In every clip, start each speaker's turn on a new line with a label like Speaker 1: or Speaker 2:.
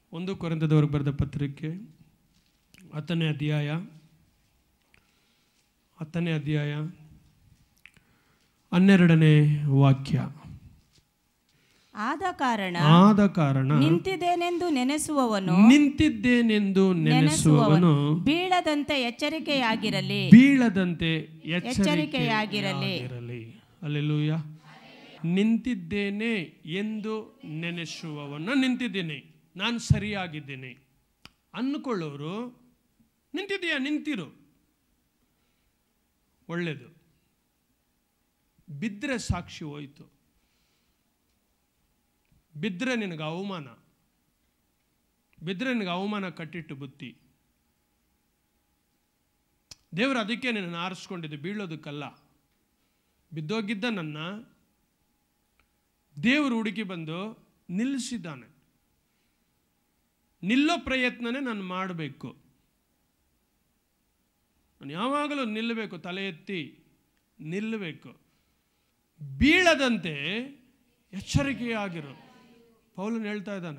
Speaker 1: ಒಂದು ಕೊರಂತದವ್ರಿಗೆ ಬರೆದ ಪತ್ರಿಕೆ ಹತ್ತನೇ ಅಧ್ಯಾಯ ಹತ್ತನೇ ಅಧ್ಯಾಯ ಹನ್ನೆರಡನೇ ವಾಕ್ಯ
Speaker 2: ಆದ ಕಾರಣ
Speaker 1: ಆದ ಕಾರಣ
Speaker 2: ನಿಂತಿದ್ದೇನೆಂದು ನೆನೆಸುವವನು
Speaker 1: ನಿಂತಿದ್ದೇನೆಂದು ನೆನೆಸುವವನು
Speaker 2: ಬೀಳದಂತೆ ಎಚ್ಚರಿಕೆಯಾಗಿರಲಿ
Speaker 1: ಬೀಳದಂತೆ
Speaker 2: ಎಚ್ಚರಿಕೆಯಾಗಿರಲಿ.
Speaker 1: ಎಚ್ಚರಿಕೆಯಾಗಿರಲಿ ಅಲ್ಲೆಲೂಯ ನಿಂತಿದ್ದೇನೆ ಎಂದು ನೆನೆಸುವವನ ನಿಂತಿದ್ದೇನೆ ನಾನು ಸರಿಯಾಗಿದ್ದೇನೆ ಅಂದ್ಕೊಳ್ಳೋರು ನಿಂತಿದೆಯಾ ನಿಂತಿರು ಒಳ್ಳೆಯದು ಬಿದ್ದರೆ ಸಾಕ್ಷಿ ಹೋಯಿತು ಬಿದ್ದರೆ ನಿನಗೆ ಅವಮಾನ ಬಿದ್ದರೆ ನಿನಗೆ ಅವಮಾನ ಕಟ್ಟಿಟ್ಟು ಬುತ್ತಿ ದೇವರು ಅದಕ್ಕೆ ನಿನ್ನನ್ನು ಆರಿಸ್ಕೊಂಡಿದ್ದು ಬೀಳೋದಕ್ಕಲ್ಲ ಬಿದ್ದೋಗಿದ್ದ ನನ್ನ ದೇವರು ಹುಡುಕಿ ಬಂದು ನಿಲ್ಲಿಸಿದ್ದಾನೆ ನಿಲ್ಲೋ ಪ್ರಯತ್ನನೇ ನಾನು ಮಾಡಬೇಕು ನಾನು ಯಾವಾಗಲೂ ನಿಲ್ಲಬೇಕು ತಲೆ ಎತ್ತಿ ನಿಲ್ಲಬೇಕು ಬೀಳದಂತೆ ಎಚ್ಚರಿಕೆಯಾಗಿರು ಪೌಲನ್ ಹೇಳ್ತಾ ಇದ್ದಾನೆ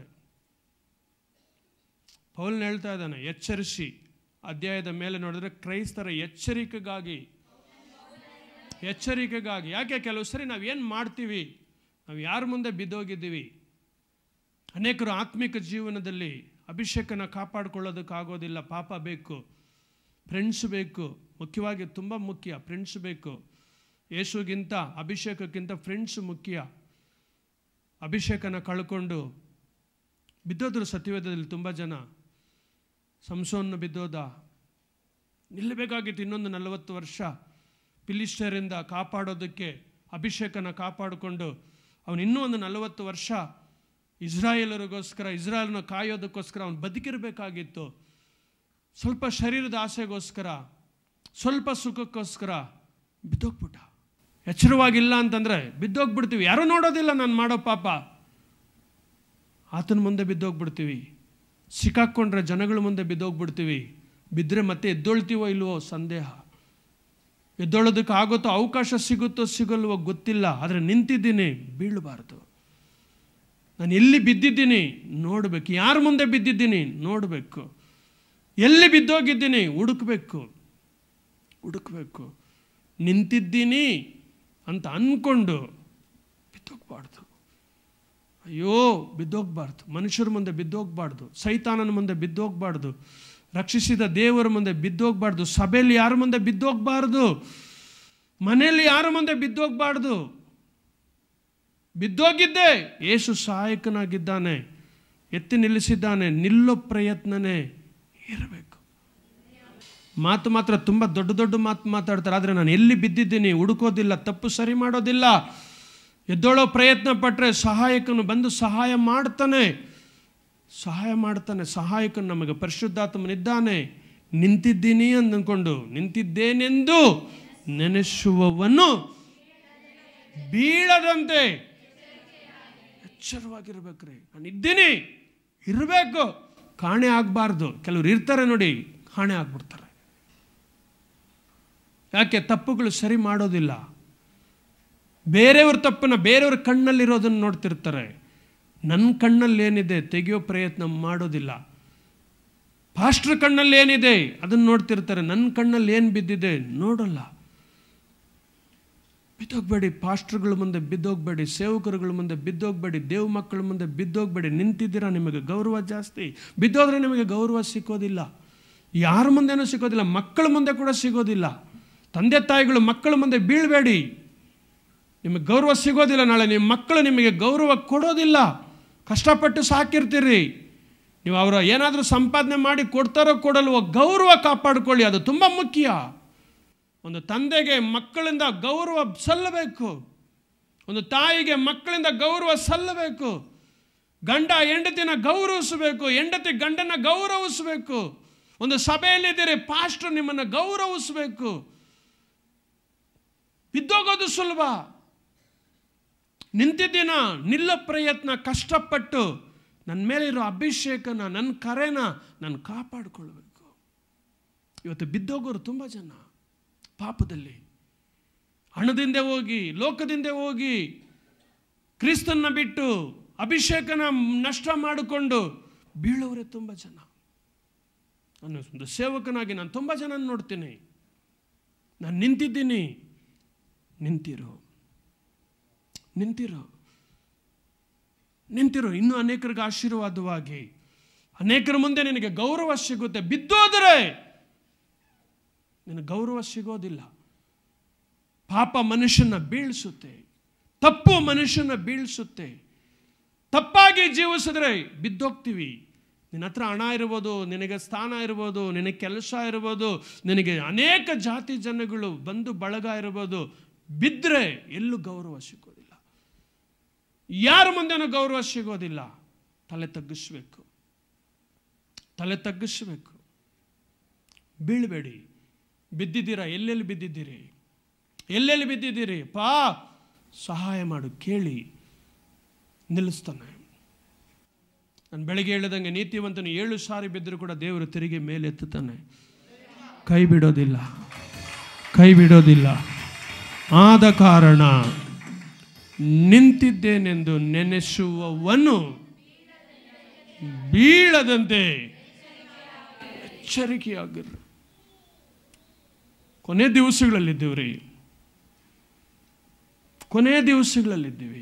Speaker 1: ಪೌಲನ್ ಹೇಳ್ತಾ ಇದ್ದಾನೆ ಎಚ್ಚರಿಸಿ ಅಧ್ಯಾಯದ ಮೇಲೆ ನೋಡಿದ್ರೆ ಕ್ರೈಸ್ತರ ಎಚ್ಚರಿಕೆಗಾಗಿ ಎಚ್ಚರಿಕೆಗಾಗಿ ಯಾಕೆ ಕೆಲವು ಸರಿ ನಾವು ಏನು ಮಾಡ್ತೀವಿ ನಾವು ಯಾರ ಮುಂದೆ ಬಿದ್ದೋಗಿದ್ದೀವಿ ಅನೇಕರು ಆತ್ಮಿಕ ಜೀವನದಲ್ಲಿ ಅಭಿಷೇಕನ ಕಾಪಾಡ್ಕೊಳ್ಳೋದಕ್ಕಾಗೋದಿಲ್ಲ ಪಾಪ ಬೇಕು ಫ್ರೆಂಡ್ಸ್ ಬೇಕು ಮುಖ್ಯವಾಗಿ ತುಂಬ ಮುಖ್ಯ ಫ್ರೆಂಡ್ಸ್ ಬೇಕು ಯೇಸುಗಿಂತ ಅಭಿಷೇಕಕ್ಕಿಂತ ಫ್ರೆಂಡ್ಸ್ ಮುಖ್ಯ ಅಭಿಷೇಕನ ಕಳ್ಕೊಂಡು ಬಿದ್ದೋದ್ರು ಸತ್ಯವೇದದಲ್ಲಿ ತುಂಬ ಜನ ಸಂಸೋನ್ನ ಬಿದ್ದೋದ ನಿಲ್ಲಬೇಕಾಗಿತ್ತು ಇನ್ನೊಂದು ನಲವತ್ತು ವರ್ಷ ಪಿಲಿಸ್ಟರಿಂದ ಕಾಪಾಡೋದಕ್ಕೆ ಅಭಿಷೇಕನ ಕಾಪಾಡಿಕೊಂಡು ಅವನು ಇನ್ನೂ ಒಂದು ನಲವತ್ತು ವರ್ಷ ಇಸ್ರಾಯೇಲರಿಗೋಸ್ಕರ ಇಸ್ರಾಯಲ್ನ ಕಾಯೋದಕ್ಕೋಸ್ಕರ ಅವನು ಬದುಕಿರಬೇಕಾಗಿತ್ತು ಸ್ವಲ್ಪ ಶರೀರದ ಆಸೆಗೋಸ್ಕರ ಸ್ವಲ್ಪ ಸುಖಕ್ಕೋಸ್ಕರ ಬಿದ್ದೋಗ್ಬಿಟ್ಟ ಎಚ್ಚರವಾಗಿಲ್ಲ ಅಂತಂದರೆ ಬಿದ್ದೋಗ್ಬಿಡ್ತೀವಿ ಯಾರೂ ನೋಡೋದಿಲ್ಲ ನಾನು ಮಾಡೋ ಪಾಪ ಆತನ ಮುಂದೆ ಬಿದ್ದೋಗ್ಬಿಡ್ತೀವಿ ಸಿಕ್ಕಾಕ್ಕೊಂಡ್ರೆ ಜನಗಳ ಮುಂದೆ ಬಿದ್ದೋಗ್ಬಿಡ್ತೀವಿ ಬಿದ್ದರೆ ಮತ್ತೆ ಎದ್ದೊಳ್ತೀವೋ ಇಲ್ವೋ ಸಂದೇಹ ಎದ್ದೊಳೋದಕ್ಕೆ ಆಗುತ್ತೋ ಅವಕಾಶ ಸಿಗುತ್ತೋ ಸಿಗಲ್ವೋ ಗೊತ್ತಿಲ್ಲ ಆದರೆ ನಿಂತಿದ್ದೀನಿ ಬೀಳಬಾರ್ದು ನಾನು ಎಲ್ಲಿ ಬಿದ್ದಿದ್ದೀನಿ ನೋಡಬೇಕು ಯಾರ ಮುಂದೆ ಬಿದ್ದಿದ್ದೀನಿ ನೋಡಬೇಕು ಎಲ್ಲಿ ಬಿದ್ದೋಗಿದ್ದೀನಿ ಹುಡುಕ್ಬೇಕು ಹುಡುಕ್ಬೇಕು ನಿಂತಿದ್ದೀನಿ ಅಂತ ಅಂದ್ಕೊಂಡು ಬಿದ್ದೋಗ್ಬಾರ್ದು ಅಯ್ಯೋ ಬಿದ್ದೋಗ್ಬಾರ್ದು ಮನುಷ್ಯರ ಮುಂದೆ ಬಿದ್ದೋಗ್ಬಾರ್ದು ಸೈತಾನನ ಮುಂದೆ ಬಿದ್ದೋಗ್ಬಾರ್ದು ರಕ್ಷಿಸಿದ ದೇವರ ಮುಂದೆ ಬಿದ್ದೋಗ್ಬಾರ್ದು ಸಭೆಯಲ್ಲಿ ಯಾರ ಮುಂದೆ ಬಿದ್ದೋಗ್ಬಾರ್ದು ಮನೆಯಲ್ಲಿ ಯಾರ ಮುಂದೆ ಬಿದ್ದೋಗ್ಬಾರ್ದು ಬಿದ್ದೋಗಿದ್ದೆ ಏಸು ಸಹಾಯಕನಾಗಿದ್ದಾನೆ ಎತ್ತಿ ನಿಲ್ಲಿಸಿದ್ದಾನೆ ನಿಲ್ಲೋ ಪ್ರಯತ್ನನೇ ಇರಬೇಕು ಮಾತು ಮಾತ್ರ ತುಂಬ ದೊಡ್ಡ ದೊಡ್ಡ ಮಾತು ಮಾತಾಡ್ತಾರೆ ಆದರೆ ನಾನು ಎಲ್ಲಿ ಬಿದ್ದಿದ್ದೀನಿ ಹುಡುಕೋದಿಲ್ಲ ತಪ್ಪು ಸರಿ ಮಾಡೋದಿಲ್ಲ ಎದ್ದೋಳೋ ಪ್ರಯತ್ನ ಪಟ್ಟರೆ ಸಹಾಯಕನು ಬಂದು ಸಹಾಯ ಮಾಡ್ತಾನೆ ಸಹಾಯ ಮಾಡ್ತಾನೆ ಸಹಾಯಕನು ನಮಗೆ ಪರಿಶುದ್ಧಾತ್ಮನಿದ್ದಾನೆ ನಿಂತಿದ್ದೀನಿ ಅಂದ್ಕೊಂಡು ನಿಂತಿದ್ದೇನೆಂದು ನೆನೆಸುವವನು ಬೀಳದಂತೆ ಎಚ್ಚರವಾಗಿರ್ಬೇಕ್ರಿ ನಾನು ಇದ್ದೀನಿ ಇರಬೇಕು ಕಾಣೆ ಆಗಬಾರ್ದು ಕೆಲವ್ರು ಇರ್ತಾರೆ ನೋಡಿ ಕಾಣೆ ಆಗ್ಬಿಡ್ತಾರೆ ಯಾಕೆ ತಪ್ಪುಗಳು ಸರಿ ಮಾಡೋದಿಲ್ಲ ಬೇರೆಯವ್ರ ತಪ್ಪನ್ನ ಬೇರೆಯವ್ರ ಕಣ್ಣಲ್ಲಿರೋದನ್ನು ನೋಡ್ತಿರ್ತಾರೆ ನನ್ನ ಕಣ್ಣಲ್ಲಿ ಏನಿದೆ ತೆಗೆಯೋ ಪ್ರಯತ್ನ ಮಾಡೋದಿಲ್ಲ ಪಾಸ್ಟ್ರ್ ಕಣ್ಣಲ್ಲಿ ಏನಿದೆ ಅದನ್ನು ನೋಡ್ತಿರ್ತಾರೆ ನನ್ನ ಕಣ್ಣಲ್ಲಿ ಏನು ಬಿದ್ದಿದೆ ನೋಡಲ್ಲ ಬಿದ್ದೋಗ್ಬೇಡಿ ಪಾಸ್ಟ್ರುಗಳ ಮುಂದೆ ಬಿದ್ದೋಗ್ಬೇಡಿ ಸೇವಕರುಗಳ ಮುಂದೆ ಬಿದ್ದೋಗ್ಬೇಡಿ ದೇವ್ ಮಕ್ಕಳ ಮುಂದೆ ಬಿದ್ದೋಗ್ಬೇಡಿ ನಿಂತಿದ್ದೀರಾ ನಿಮಗೆ ಗೌರವ ಜಾಸ್ತಿ ಬಿದ್ದೋದ್ರೆ ನಿಮಗೆ ಗೌರವ ಸಿಕ್ಕೋದಿಲ್ಲ ಯಾರ ಮುಂದೆನೂ ಸಿಗೋದಿಲ್ಲ ಮಕ್ಕಳ ಮುಂದೆ ಕೂಡ ಸಿಗೋದಿಲ್ಲ ತಂದೆ ತಾಯಿಗಳು ಮಕ್ಕಳ ಮುಂದೆ ಬೀಳಬೇಡಿ ನಿಮಗೆ ಗೌರವ ಸಿಗೋದಿಲ್ಲ ನಾಳೆ ನಿಮ್ಮ ಮಕ್ಕಳು ನಿಮಗೆ ಗೌರವ ಕೊಡೋದಿಲ್ಲ ಕಷ್ಟಪಟ್ಟು ಸಾಕಿರ್ತೀರಿ ನೀವು ಅವರ ಏನಾದರೂ ಸಂಪಾದನೆ ಮಾಡಿ ಕೊಡ್ತಾರೋ ಕೊಡಲ್ವೋ ಗೌರವ ಕಾಪಾಡಿಕೊಳ್ಳಿ ಅದು ತುಂಬ ಮುಖ್ಯ ಒಂದು ತಂದೆಗೆ ಮಕ್ಕಳಿಂದ ಗೌರವ ಸಲ್ಲಬೇಕು ಒಂದು ತಾಯಿಗೆ ಮಕ್ಕಳಿಂದ ಗೌರವ ಸಲ್ಲಬೇಕು ಗಂಡ ಹೆಂಡತಿನ ಗೌರವಿಸಬೇಕು ಹೆಂಡತಿ ಗಂಡನ ಗೌರವಿಸಬೇಕು ಒಂದು ಸಭೆಯಲ್ಲಿದ್ದೀರಿ ಪಾಸ್ಟರ್ ನಿಮ್ಮನ್ನು ಗೌರವಿಸಬೇಕು ಬಿದ್ದೋಗೋದು ಸುಲಭ ನಿಂತಿದ್ದೀನ ನಿಲ್ಲೋ ಪ್ರಯತ್ನ ಕಷ್ಟಪಟ್ಟು ನನ್ನ ಮೇಲಿರೋ ಅಭಿಷೇಕನ ನನ್ನ ಕರೆನ ನಾನು ಕಾಪಾಡಿಕೊಳ್ಬೇಕು ಇವತ್ತು ಬಿದ್ದೋಗೋರು ತುಂಬ ಜನ ಪಾಪದಲ್ಲಿ ಹಣದಿಂದ ಹೋಗಿ ಲೋಕದಿಂದ ಹೋಗಿ ಕ್ರಿಸ್ತನ್ನ ಬಿಟ್ಟು ಅಭಿಷೇಕನ ನಷ್ಟ ಮಾಡಿಕೊಂಡು ಬೀಳೋರೆ ತುಂಬ ಜನ ನಾನು ಒಂದು ಸೇವಕನಾಗಿ ನಾನು ತುಂಬ ಜನ ನೋಡ್ತೀನಿ ನಾನು ನಿಂತಿದ್ದೀನಿ ನಿಂತಿರು ನಿಂತಿರು ನಿಂತಿರು ಇನ್ನೂ ಅನೇಕರಿಗೆ ಆಶೀರ್ವಾದವಾಗಿ ಅನೇಕರ ಮುಂದೆ ನಿನಗೆ ಗೌರವ ಸಿಗುತ್ತೆ ಬಿದ್ದೋದರೆ ನಿನಗೆ ಗೌರವ ಸಿಗೋದಿಲ್ಲ ಪಾಪ ಮನುಷ್ಯನ ಬೀಳಿಸುತ್ತೆ ತಪ್ಪು ಮನುಷ್ಯನ ಬೀಳಿಸುತ್ತೆ ತಪ್ಪಾಗಿ ಜೀವಿಸಿದ್ರೆ ಬಿದ್ದೋಗ್ತೀವಿ ನಿನ್ನ ಹತ್ರ ಹಣ ಇರ್ಬೋದು ನಿನಗೆ ಸ್ಥಾನ ಇರ್ಬೋದು ನಿನಗೆ ಕೆಲಸ ಇರ್ಬೋದು ನಿನಗೆ ಅನೇಕ ಜಾತಿ ಜನಗಳು ಬಂದು ಬಳಗ ಇರ್ಬೋದು ಬಿದ್ದರೆ ಎಲ್ಲೂ ಗೌರವ ಸಿಗೋದಿಲ್ಲ ಯಾರ ಮುಂದೆನೂ ಗೌರವ ಸಿಗೋದಿಲ್ಲ ತಲೆ ತಗ್ಗಿಸ್ಬೇಕು ತಲೆ ತಗ್ಗಿಸ್ಬೇಕು ಬೀಳಬೇಡಿ ಬಿದ್ದಿದ್ದೀರಾ ಎಲ್ಲೆಲ್ಲಿ ಬಿದ್ದಿದ್ದೀರಿ ಎಲ್ಲೆಲ್ಲಿ ಬಿದ್ದಿದ್ದೀರಿ ಪಾ ಸಹಾಯ ಮಾಡು ಕೇಳಿ ನಿಲ್ಲಿಸ್ತಾನೆ ನಾನು ಬೆಳಗ್ಗೆ ಹೇಳಿದಂಗೆ ನೀತಿವಂತನು ಏಳು ಸಾರಿ ಬಿದ್ದರೂ ಕೂಡ ದೇವರು ತಿರುಗಿ ಮೇಲೆ ಎತ್ತುತ್ತಾನೆ ಕೈ ಬಿಡೋದಿಲ್ಲ ಕೈ ಬಿಡೋದಿಲ್ಲ ಆದ ಕಾರಣ ನಿಂತಿದ್ದೇನೆಂದು ನೆನೆಸುವವನು ಬೀಳದಂತೆ ಎಚ್ಚರಿಕೆಯಾಗಿರ್ರಿ ಕೊನೆ ದಿವಸಗಳಲ್ಲಿದ್ದೀವ್ರಿ ಕೊನೆ ದಿವಸಗಳಲ್ಲಿದ್ದೀವಿ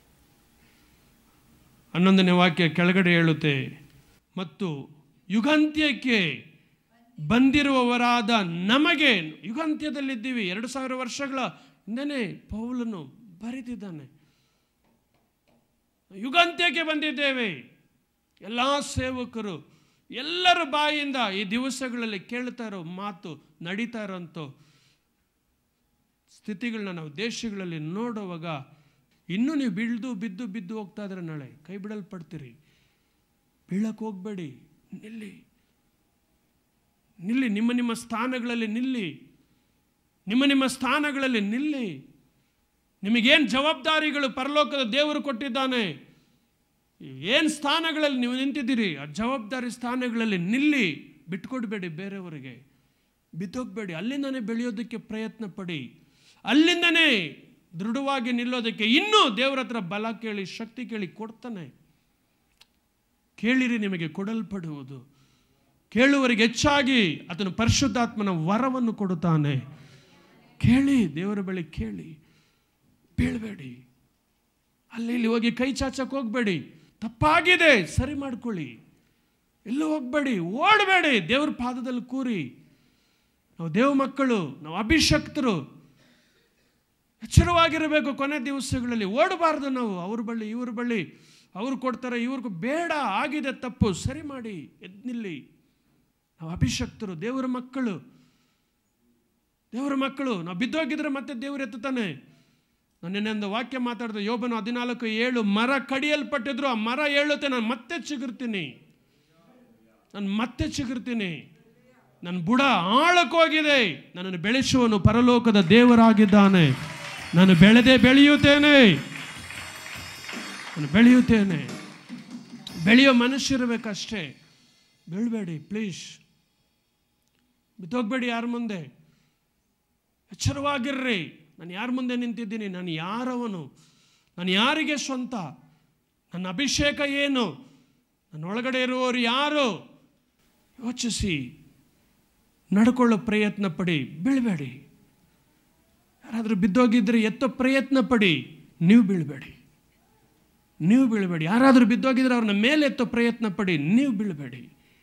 Speaker 1: ಹನ್ನೊಂದನೇ ವಾಕ್ಯ ಕೆಳಗಡೆ ಹೇಳುತ್ತೆ ಮತ್ತು ಯುಗಾಂತ್ಯಕ್ಕೆ ಬಂದಿರುವವರಾದ ನಮಗೆ ಯುಗಾಂತ್ಯದಲ್ಲಿದ್ದೀವಿ ಎರಡು ಸಾವಿರ ವರ್ಷಗಳ ಹಿಂದೆನೇ ಪೌಲನು ಬರೆದಿದ್ದಾನೆ ಯುಗಾಂತ್ಯಕ್ಕೆ ಬಂದಿದ್ದೇವೆ ಎಲ್ಲ ಸೇವಕರು ಎಲ್ಲರ ಬಾಯಿಂದ ಈ ದಿವಸಗಳಲ್ಲಿ ಕೇಳ್ತಾ ಇರೋ ಮಾತು ನಡೀತಾ ಇರೋಂಥ ಸ್ಥಿತಿಗಳನ್ನ ನಾವು ದೇಶಗಳಲ್ಲಿ ನೋಡುವಾಗ ಇನ್ನೂ ನೀವು ಬೀಳ್ದು ಬಿದ್ದು ಬಿದ್ದು ಹೋಗ್ತಾ ಇದ್ರೆ ನಾಳೆ ಕೈ ಬಿಡಲ್ಪಡ್ತೀರಿ ಬೀಳಕ್ಕೆ ಹೋಗಬೇಡಿ ನಿಲ್ಲಿ ನಿಲ್ಲಿ ನಿಮ್ಮ ನಿಮ್ಮ ಸ್ಥಾನಗಳಲ್ಲಿ ನಿಲ್ಲಿ ನಿಮ್ಮ ನಿಮ್ಮ ಸ್ಥಾನಗಳಲ್ಲಿ ನಿಲ್ಲಿ ನಿಮಗೇನು ಜವಾಬ್ದಾರಿಗಳು ಪರಲೋಕದ ದೇವರು ಕೊಟ್ಟಿದ್ದಾನೆ ಏನು ಸ್ಥಾನಗಳಲ್ಲಿ ನೀವು ನಿಂತಿದ್ದೀರಿ ಆ ಜವಾಬ್ದಾರಿ ಸ್ಥಾನಗಳಲ್ಲಿ ನಿಲ್ಲಿ ಬಿಟ್ಕೊಡ್ಬೇಡಿ ಬೇರೆಯವರಿಗೆ ಬಿದ್ದೋಗ್ಬೇಡಿ ಅಲ್ಲಿಂದನೇ ಬೆಳೆಯೋದಕ್ಕೆ ಪ್ರಯತ್ನ ಪಡಿ ಅಲ್ಲಿಂದನೇ ದೃಢವಾಗಿ ನಿಲ್ಲೋದಕ್ಕೆ ಇನ್ನೂ ದೇವರ ಹತ್ರ ಬಲ ಕೇಳಿ ಶಕ್ತಿ ಕೇಳಿ ಕೊಡ್ತಾನೆ ಕೇಳಿರಿ ನಿಮಗೆ ಕೊಡಲ್ಪಡುವುದು ಕೇಳುವರಿಗೆ ಹೆಚ್ಚಾಗಿ ಆತನು ಪರಿಶುದ್ಧಾತ್ಮನ ವರವನ್ನು ಕೊಡುತ್ತಾನೆ ಕೇಳಿ ದೇವರ ಬಳಿ ಕೇಳಿ ಬೀಳ್ಬೇಡಿ ಅಲ್ಲಿ ಇಲ್ಲಿ ಹೋಗಿ ಕೈ ಚಾಚಕ್ಕೆ ಹೋಗಬೇಡಿ ತಪ್ಪಾಗಿದೆ ಸರಿ ಮಾಡ್ಕೊಳ್ಳಿ ಎಲ್ಲೂ ಹೋಗಬೇಡಿ ಓಡಬೇಡಿ ದೇವ್ರ ಪಾದದಲ್ಲಿ ಕೂರಿ ನಾವು ದೇವ ಮಕ್ಕಳು ನಾವು ಅಭಿಷಕ್ತರು ಎಚ್ಚರವಾಗಿರಬೇಕು ಕೊನೆ ದಿವಸಗಳಲ್ಲಿ ಓಡಬಾರ್ದು ನಾವು ಅವ್ರ ಬಳಿ ಇವ್ರ ಬಳಿ ಅವ್ರು ಕೊಡ್ತಾರೆ ಇವ್ರಿಗೂ ಬೇಡ ಆಗಿದೆ ತಪ್ಪು ಸರಿ ಮಾಡಿ ಎದ್ನಿಲ್ಲಿ ನಾವು ಅಭಿಷಕ್ತರು ದೇವರ ಮಕ್ಕಳು ದೇವರ ಮಕ್ಕಳು ನಾವು ಬಿದ್ದೋಗಿದ್ರೆ ಮತ್ತೆ ದೇವರು ಎತ್ತುತ್ತಾನೆ ನನ್ನೆಂದು ವಾಕ್ಯ ಮಾತಾಡಿದ ಯೋಬನು ಹದಿನಾಲ್ಕು ಏಳು ಮರ ಕಡಿಯಲ್ಪಟ್ಟಿದ್ರು ಆ ಮರ ಹೇಳುತ್ತೆ ನಾನು ಮತ್ತೆ ಚಿಗುರ್ತೀನಿ ನಾನು ಮತ್ತೆ ಚಿಗುರ್ತೀನಿ ನನ್ನ ಬುಡ ಆಳಕ್ಕೋಗಿದೆ ನನ್ನನ್ನು ಬೆಳೆಸುವನು ಪರಲೋಕದ ದೇವರಾಗಿದ್ದಾನೆ ನಾನು ಬೆಳೆದೇ ಬೆಳೆಯುತ್ತೇನೆ ನಾನು ಬೆಳೆಯುತ್ತೇನೆ ಬೆಳೆಯೋ ಮನುಷ್ಯರಬೇಕಷ್ಟೇ ಬೀಳ್ಬೇಡಿ ಪ್ಲೀಸ್ ಬಿದ್ದೋಗ್ಬೇಡಿ ಯಾರ ಮುಂದೆ ಎಚ್ಚರವಾಗಿರ್ರಿ ನಾನು ಯಾರ ಮುಂದೆ ನಿಂತಿದ್ದೀನಿ ನಾನು ಯಾರವನು ನಾನು ಯಾರಿಗೆ ಸ್ವಂತ ನನ್ನ ಅಭಿಷೇಕ ಏನು ನನ್ನ ಒಳಗಡೆ ಇರುವವರು ಯಾರು ಯೋಚಿಸಿ ನಡ್ಕೊಳ್ಳೋ ಪ್ರಯತ್ನ ಪಡಿ ಬೀಳಬೇಡಿ ಯಾರಾದರೂ ಬಿದ್ದೋಗಿದ್ರೆ ಎತ್ತೋ ಪ್ರಯತ್ನ ಪಡಿ ನೀವು ಬೀಳಬೇಡಿ ನೀವು ಬೀಳಬೇಡಿ ಯಾರಾದರೂ ಬಿದ್ದೋಗಿದ್ರೆ ಅವ್ರನ್ನ ಮೇಲೆ ಎತ್ತೋ ಪ್ರಯತ್ನ ಪಡಿ ನೀವು ಬೀಳಬೇಡಿ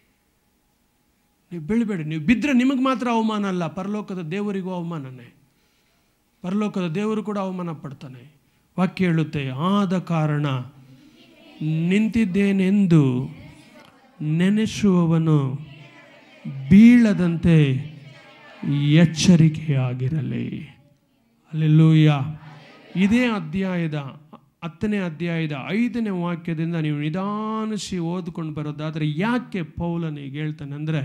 Speaker 1: ನೀವು ಬೀಳಬೇಡಿ ನೀವು ಬಿದ್ದರೆ ನಿಮಗೆ ಮಾತ್ರ ಅವಮಾನ ಅಲ್ಲ ಪರಲೋಕದ ದೇವರಿಗೂ ಅವಮಾನನೇ ಪರಲೋಕದ ದೇವರು ಕೂಡ ಅವಮಾನ ಪಡ್ತಾನೆ ವಾಕ್ಯ ಹೇಳುತ್ತೆ ಆದ ಕಾರಣ ನಿಂತಿದ್ದೇನೆಂದು ನೆನೆಸುವವನು ಬೀಳದಂತೆ ಎಚ್ಚರಿಕೆಯಾಗಿರಲಿ ಅಲ್ಲೆಲ್ಲೂಯ್ಯ ಇದೇ ಅಧ್ಯಾಯದ ಹತ್ತನೇ ಅಧ್ಯಾಯದ ಐದನೇ ವಾಕ್ಯದಿಂದ ನೀವು ನಿಧಾನಿಸಿ ಓದ್ಕೊಂಡು ಬರೋದಾದರೆ ಯಾಕೆ ಪೌಲನಿಗೆ ಹೇಳ್ತಾನೆ ಅಂದರೆ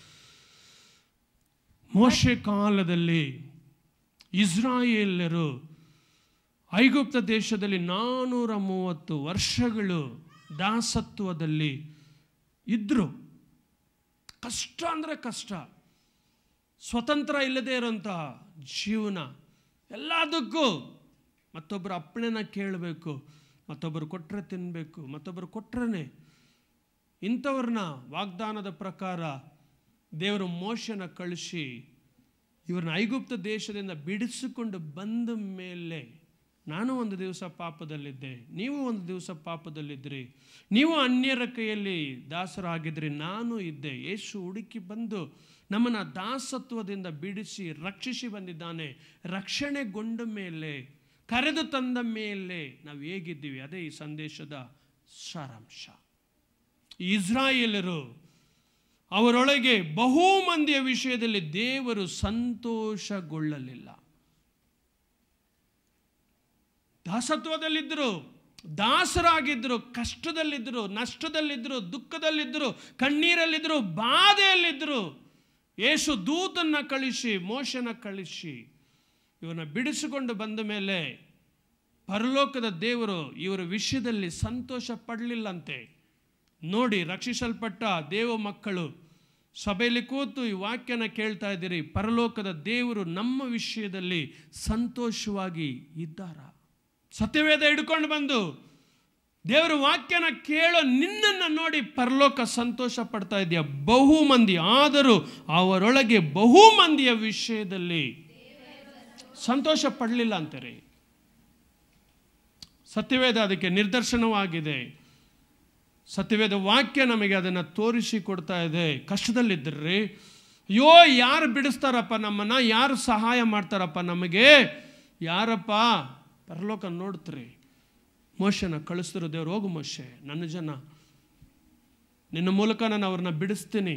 Speaker 1: ಮೋಶೆ ಕಾಲದಲ್ಲಿ ಇಸ್ರಾಯೇಲರು ಐಗುಪ್ತ ದೇಶದಲ್ಲಿ ನಾನ್ನೂರ ಮೂವತ್ತು ವರ್ಷಗಳು ದಾಸತ್ವದಲ್ಲಿ ಇದ್ದರು ಕಷ್ಟ ಅಂದರೆ ಕಷ್ಟ ಸ್ವತಂತ್ರ ಇಲ್ಲದೆ ಇರೋಂಥ ಜೀವನ ಎಲ್ಲದಕ್ಕೂ ಮತ್ತೊಬ್ಬರ ಅಪ್ಪಣೆನ ಕೇಳಬೇಕು ಮತ್ತೊಬ್ಬರು ಕೊಟ್ಟರೆ ತಿನ್ನಬೇಕು ಮತ್ತೊಬ್ಬರು ಕೊಟ್ರೇ ಇಂಥವ್ರನ್ನ ವಾಗ್ದಾನದ ಪ್ರಕಾರ ದೇವರು ಮೋಶನ ಕಳಿಸಿ ಇವ್ರನ್ನ ಐಗುಪ್ತ ದೇಶದಿಂದ ಬಿಡಿಸಿಕೊಂಡು ಬಂದ ಮೇಲೆ ನಾನು ಒಂದು ದಿವಸ ಪಾಪದಲ್ಲಿದ್ದೆ ನೀವು ಒಂದು ದಿವಸ ಪಾಪದಲ್ಲಿದ್ದಿರಿ ನೀವು ಅನ್ಯರ ಕೈಯಲ್ಲಿ ದಾಸರಾಗಿದ್ರಿ ನಾನು ಇದ್ದೆ ಯೇಸು ಹುಡುಕಿ ಬಂದು ನಮ್ಮನ್ನು ದಾಸತ್ವದಿಂದ ಬಿಡಿಸಿ ರಕ್ಷಿಸಿ ಬಂದಿದ್ದಾನೆ ರಕ್ಷಣೆಗೊಂಡ ಮೇಲೆ ಕರೆದು ತಂದ ಮೇಲೆ ನಾವು ಹೇಗಿದ್ದೀವಿ ಅದೇ ಈ ಸಂದೇಶದ ಸಾರಾಂಶ ಇಸ್ರಾಯೇಲರು ಅವರೊಳಗೆ ಬಹು ಮಂದಿಯ ವಿಷಯದಲ್ಲಿ ದೇವರು ಸಂತೋಷಗೊಳ್ಳಲಿಲ್ಲ ದಾಸತ್ವದಲ್ಲಿದ್ದರು ದಾಸರಾಗಿದ್ದರು ಕಷ್ಟದಲ್ಲಿದ್ದರು ನಷ್ಟದಲ್ಲಿದ್ದರು ದುಃಖದಲ್ಲಿದ್ದರು ಕಣ್ಣೀರಲ್ಲಿದ್ದರು ಬಾಧೆಯಲ್ಲಿದ್ದರು ಯೇಸು ದೂತನ್ನ ಕಳಿಸಿ ಮೋಶನ ಕಳಿಸಿ ಇವನ್ನ ಬಿಡಿಸಿಕೊಂಡು ಬಂದ ಮೇಲೆ ಪರಲೋಕದ ದೇವರು ಇವರ ವಿಷಯದಲ್ಲಿ ಸಂತೋಷ ಪಡಲಿಲ್ಲಂತೆ ನೋಡಿ ರಕ್ಷಿಸಲ್ಪಟ್ಟ ದೇವ ಮಕ್ಕಳು ಸಭೆಯಲ್ಲಿ ಕೂತು ಈ ವಾಕ್ಯನ ಕೇಳ್ತಾ ಇದ್ದೀರಿ ಪರಲೋಕದ ದೇವರು ನಮ್ಮ ವಿಷಯದಲ್ಲಿ ಸಂತೋಷವಾಗಿ ಇದ್ದಾರ ಸತ್ಯವೇದ ಹಿಡ್ಕೊಂಡು ಬಂದು ದೇವರ ವಾಕ್ಯನ ಕೇಳೋ ನಿನ್ನನ್ನು ನೋಡಿ ಪರಲೋಕ ಸಂತೋಷ ಪಡ್ತಾ ಇದೆಯಾ ಬಹು ಮಂದಿ ಆದರೂ ಅವರೊಳಗೆ ಬಹು ಮಂದಿಯ ವಿಷಯದಲ್ಲಿ ಸಂತೋಷ ಪಡಲಿಲ್ಲ ಅಂತಾರೆ ಸತ್ಯವೇದ ಅದಕ್ಕೆ ನಿರ್ದರ್ಶನವಾಗಿದೆ ಸತ್ಯವೇದ ವಾಕ್ಯ ನಮಗೆ ಅದನ್ನು ತೋರಿಸಿ ಕೊಡ್ತಾ ಇದೆ ಕಷ್ಟದಲ್ಲಿದ್ದರೆ ಅಯ್ಯೋ ಯಾರು ಬಿಡಿಸ್ತಾರಪ್ಪ ನಮ್ಮನ್ನು ಯಾರು ಸಹಾಯ ಮಾಡ್ತಾರಪ್ಪ ನಮಗೆ ಯಾರಪ್ಪ ಪರಲೋಕ ನೋಡ್ತೀರಿ ಮೋಶನ ಕಳಿಸ್ತಿರೋ ದೇವ್ರು ಹೋಗು ಮೋಶೆ ನನ್ನ ಜನ ನಿನ್ನ ಮೂಲಕ ನಾನು ಅವ್ರನ್ನ ಬಿಡಿಸ್ತೀನಿ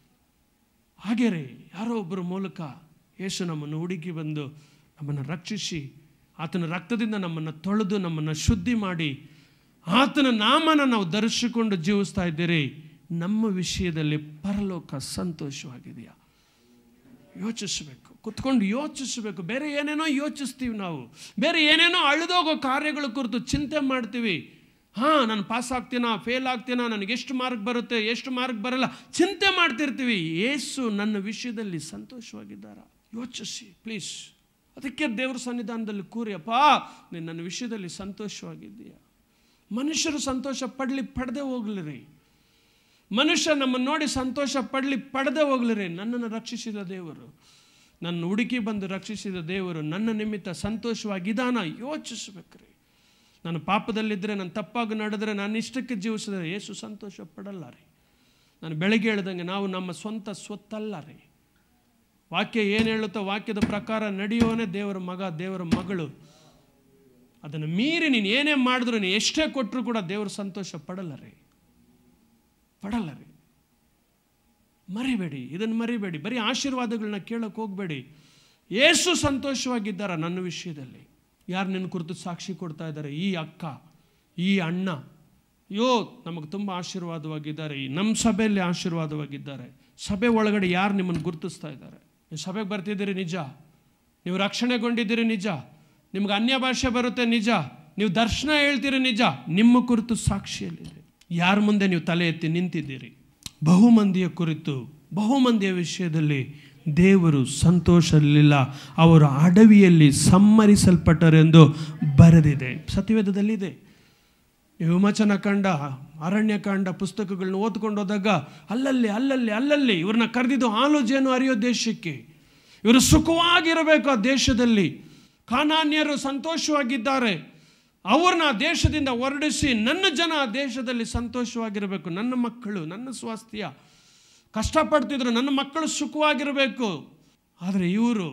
Speaker 1: ಹಾಗೆ ರೀ ಯಾರೋ ಒಬ್ಬರ ಮೂಲಕ ಯೇಸು ನಮ್ಮನ್ನು ಹುಡುಕಿ ಬಂದು ನಮ್ಮನ್ನು ರಕ್ಷಿಸಿ ಆತನ ರಕ್ತದಿಂದ ನಮ್ಮನ್ನು ತೊಳೆದು ನಮ್ಮನ್ನು ಶುದ್ಧಿ ಮಾಡಿ ಆತನ ನಾಮನ ನಾವು ಧರಿಸಿಕೊಂಡು ಜೀವಿಸ್ತಾ ಇದ್ದೀರಿ ನಮ್ಮ ವಿಷಯದಲ್ಲಿ ಪರಲೋಕ ಸಂತೋಷವಾಗಿದೆಯಾ ಯೋಚಿಸಬೇಕು ಕುತ್ಕೊಂಡು ಯೋಚಿಸಬೇಕು ಬೇರೆ ಏನೇನೋ ಯೋಚಿಸ್ತೀವಿ ನಾವು ಬೇರೆ ಏನೇನೋ ಅಳಿದೋಗೋ ಕಾರ್ಯಗಳ ಕುರಿತು ಚಿಂತೆ ಮಾಡ್ತೀವಿ ಹಾಂ ನಾನು ಪಾಸ್ ಆಗ್ತೀನಾ ಫೇಲ್ ಆಗ್ತೀನಾ ನನಗೆ ಎಷ್ಟು ಮಾರ್ಕ್ ಬರುತ್ತೆ ಎಷ್ಟು ಮಾರ್ಕ್ ಬರಲ್ಲ ಚಿಂತೆ ಮಾಡ್ತಿರ್ತೀವಿ ಏಸು ನನ್ನ ವಿಷಯದಲ್ಲಿ ಸಂತೋಷವಾಗಿದ್ದಾರ ಯೋಚಿಸಿ ಪ್ಲೀಸ್ ಅದಕ್ಕೆ ದೇವ್ರ ಸನ್ನಿಧಾನದಲ್ಲಿ ಕೂರಿಯಪ್ಪ ನೀನು ನನ್ನ ವಿಷಯದಲ್ಲಿ ಸಂತೋಷವಾಗಿದ್ದೀಯಾ ಮನುಷ್ಯರು ಸಂತೋಷ ಪಡಲಿ ಪಡೆದೇ ಹೋಗ್ಲಿರಿ ಮನುಷ್ಯ ನಮ್ಮನ್ನು ನೋಡಿ ಸಂತೋಷ ಪಡಲಿ ಪಡೆದೇ ಹೋಗ್ಲಿರಿ ನನ್ನನ್ನು ರಕ್ಷಿಸಿದ ದೇವರು ನನ್ನ ಹುಡುಕಿ ಬಂದು ರಕ್ಷಿಸಿದ ದೇವರು ನನ್ನ ನಿಮಿತ್ತ ಸಂತೋಷವಾಗಿದ್ದಾನ ಯೋಚಿಸ್ಬೇಕ್ರಿ ನಾನು ಪಾಪದಲ್ಲಿದ್ದರೆ ನಾನು ತಪ್ಪಾಗಿ ನಡೆದ್ರೆ ನಾನು ಇಷ್ಟಕ್ಕೆ ಜೀವಿಸಿದ್ರೆ ಏಸು ಸಂತೋಷ ಪಡಲ್ಲ ರೀ ನಾನು ಬೆಳಗ್ಗೆ ಹೇಳ್ದಂಗೆ ನಾವು ನಮ್ಮ ಸ್ವಂತ ಸ್ವತ್ತಲ್ಲ ರೀ ವಾಕ್ಯ ಏನು ಹೇಳುತ್ತೋ ವಾಕ್ಯದ ಪ್ರಕಾರ ನಡೆಯೋನೇ ದೇವರ ಮಗ ದೇವರ ಮಗಳು ಅದನ್ನು ಮೀರಿ ನೀನು ಏನೇ ಮಾಡಿದ್ರು ನೀನು ಎಷ್ಟೇ ಕೊಟ್ಟರು ಕೂಡ ದೇವರು ಸಂತೋಷ ಪಡಲ್ಲ ರೀ ಪಡಲ್ಲ ರೀ ಮರಿಬೇಡಿ ಇದನ್ನು ಮರಿಬೇಡಿ ಬರೀ ಆಶೀರ್ವಾದಗಳನ್ನ ಕೇಳಕ್ಕೆ ಹೋಗಬೇಡಿ ಏಸು ಸಂತೋಷವಾಗಿದ್ದಾರ ನನ್ನ ವಿಷಯದಲ್ಲಿ ಯಾರು ನಿನ್ನ ಕುರಿತು ಸಾಕ್ಷಿ ಕೊಡ್ತಾ ಇದ್ದಾರೆ ಈ ಅಕ್ಕ ಈ ಅಣ್ಣ ಯೋ ನಮಗೆ ತುಂಬ ಆಶೀರ್ವಾದವಾಗಿದ್ದಾರೆ ಈ ನಮ್ಮ ಸಭೆಯಲ್ಲಿ ಆಶೀರ್ವಾದವಾಗಿದ್ದಾರೆ ಸಭೆ ಒಳಗಡೆ ಯಾರು ನಿಮ್ಮನ್ನು ಗುರುತಿಸ್ತಾ ಇದ್ದಾರೆ ನೀವು ಸಭೆಗೆ ಬರ್ತಿದ್ದೀರಿ ನಿಜ ನೀವು ರಕ್ಷಣೆಗೊಂಡಿದ್ದೀರಿ ನಿಜ ನಿಮ್ಗೆ ಅನ್ಯ ಭಾಷೆ ಬರುತ್ತೆ ನಿಜ ನೀವು ದರ್ಶನ ಹೇಳ್ತೀರಿ ನಿಜ ನಿಮ್ಮ ಕುರಿತು ಸಾಕ್ಷಿಯಲ್ಲಿದೆ ಯಾರ ಮುಂದೆ ನೀವು ತಲೆ ಎತ್ತಿ ನಿಂತಿದ್ದೀರಿ ಬಹುಮಂದಿಯ ಕುರಿತು ಬಹುಮಂದಿಯ ವಿಷಯದಲ್ಲಿ ದೇವರು ಸಂತೋಷಲಿಲ್ಲ ಅವರು ಅಡವಿಯಲ್ಲಿ ಸಮ್ಮರಿಸಲ್ಪಟ್ಟರೆಂದು ಬರೆದಿದೆ ಸತ್ಯವೇದದಲ್ಲಿದೆ ನೀವು ವಿಮೋಚನ ಕಂಡ ಅರಣ್ಯಕಾಂಡ ಪುಸ್ತಕಗಳನ್ನ ಓದ್ಕೊಂಡು ಹೋದಾಗ ಅಲ್ಲಲ್ಲಿ ಅಲ್ಲಲ್ಲಿ ಅಲ್ಲಲ್ಲಿ ಇವ್ರನ್ನ ಕರೆದಿದ್ದು ಆಲೋಚನೆ ಅರಿಯೋ ದೇಶಕ್ಕೆ ಇವರು ಸುಖವಾಗಿರಬೇಕು ಆ ದೇಶದಲ್ಲಿ ಕಾನಾನ್ಯರು ಸಂತೋಷವಾಗಿದ್ದಾರೆ ಅವ್ರನ್ನ ಆ ದೇಶದಿಂದ ಹೊರಡಿಸಿ ನನ್ನ ಜನ ಆ ದೇಶದಲ್ಲಿ ಸಂತೋಷವಾಗಿರಬೇಕು ನನ್ನ ಮಕ್ಕಳು ನನ್ನ ಸ್ವಾಸ್ಥ್ಯ ಕಷ್ಟಪಡ್ತಿದ್ರು ನನ್ನ ಮಕ್ಕಳು ಸುಖವಾಗಿರಬೇಕು ಆದರೆ ಇವರು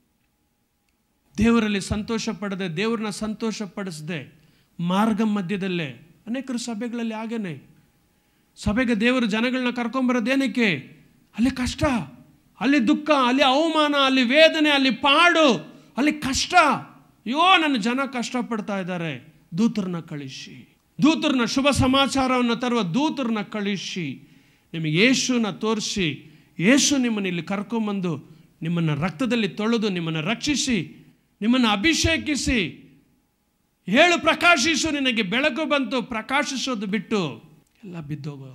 Speaker 1: ದೇವರಲ್ಲಿ ಸಂತೋಷ ಪಡದೆ ದೇವ್ರನ್ನ ಸಂತೋಷ ಪಡಿಸದೆ ಮಾರ್ಗ ಮಧ್ಯದಲ್ಲೇ ಅನೇಕರು ಸಭೆಗಳಲ್ಲಿ ಆಗೇನೆ ಸಭೆಗೆ ದೇವರು ಜನಗಳನ್ನ ಕರ್ಕೊಂಬರೋದೇನಕ್ಕೆ ಅಲ್ಲಿ ಕಷ್ಟ ಅಲ್ಲಿ ದುಃಖ ಅಲ್ಲಿ ಅವಮಾನ ಅಲ್ಲಿ ವೇದನೆ ಅಲ್ಲಿ ಪಾಡು ಅಲ್ಲಿ ಕಷ್ಟ ಅಯ್ಯೋ ನನ್ನ ಜನ ಕಷ್ಟಪಡ್ತಾ ಇದ್ದಾರೆ ದೂತರನ್ನ ಕಳಿಸಿ ದೂತರನ್ನ ಶುಭ ಸಮಾಚಾರವನ್ನು ತರುವ ದೂತರನ್ನ ಕಳಿಸಿ ನಿಮಗೆ ಯೇಸುನ ತೋರಿಸಿ ಯೇಸು ನಿಮ್ಮನ್ನು ಇಲ್ಲಿ ಕರ್ಕೊಂಬಂದು ನಿಮ್ಮನ್ನು ರಕ್ತದಲ್ಲಿ ತೊಳೆದು ನಿಮ್ಮನ್ನು ರಕ್ಷಿಸಿ ನಿಮ್ಮನ್ನು ಅಭಿಷೇಕಿಸಿ ಹೇಳು ಪ್ರಕಾಶಿಸು ನಿನಗೆ ಬೆಳಕು ಬಂತು ಪ್ರಕಾಶಿಸೋದು ಬಿಟ್ಟು ಎಲ್ಲ ಬಿದ್ದೋಗೋ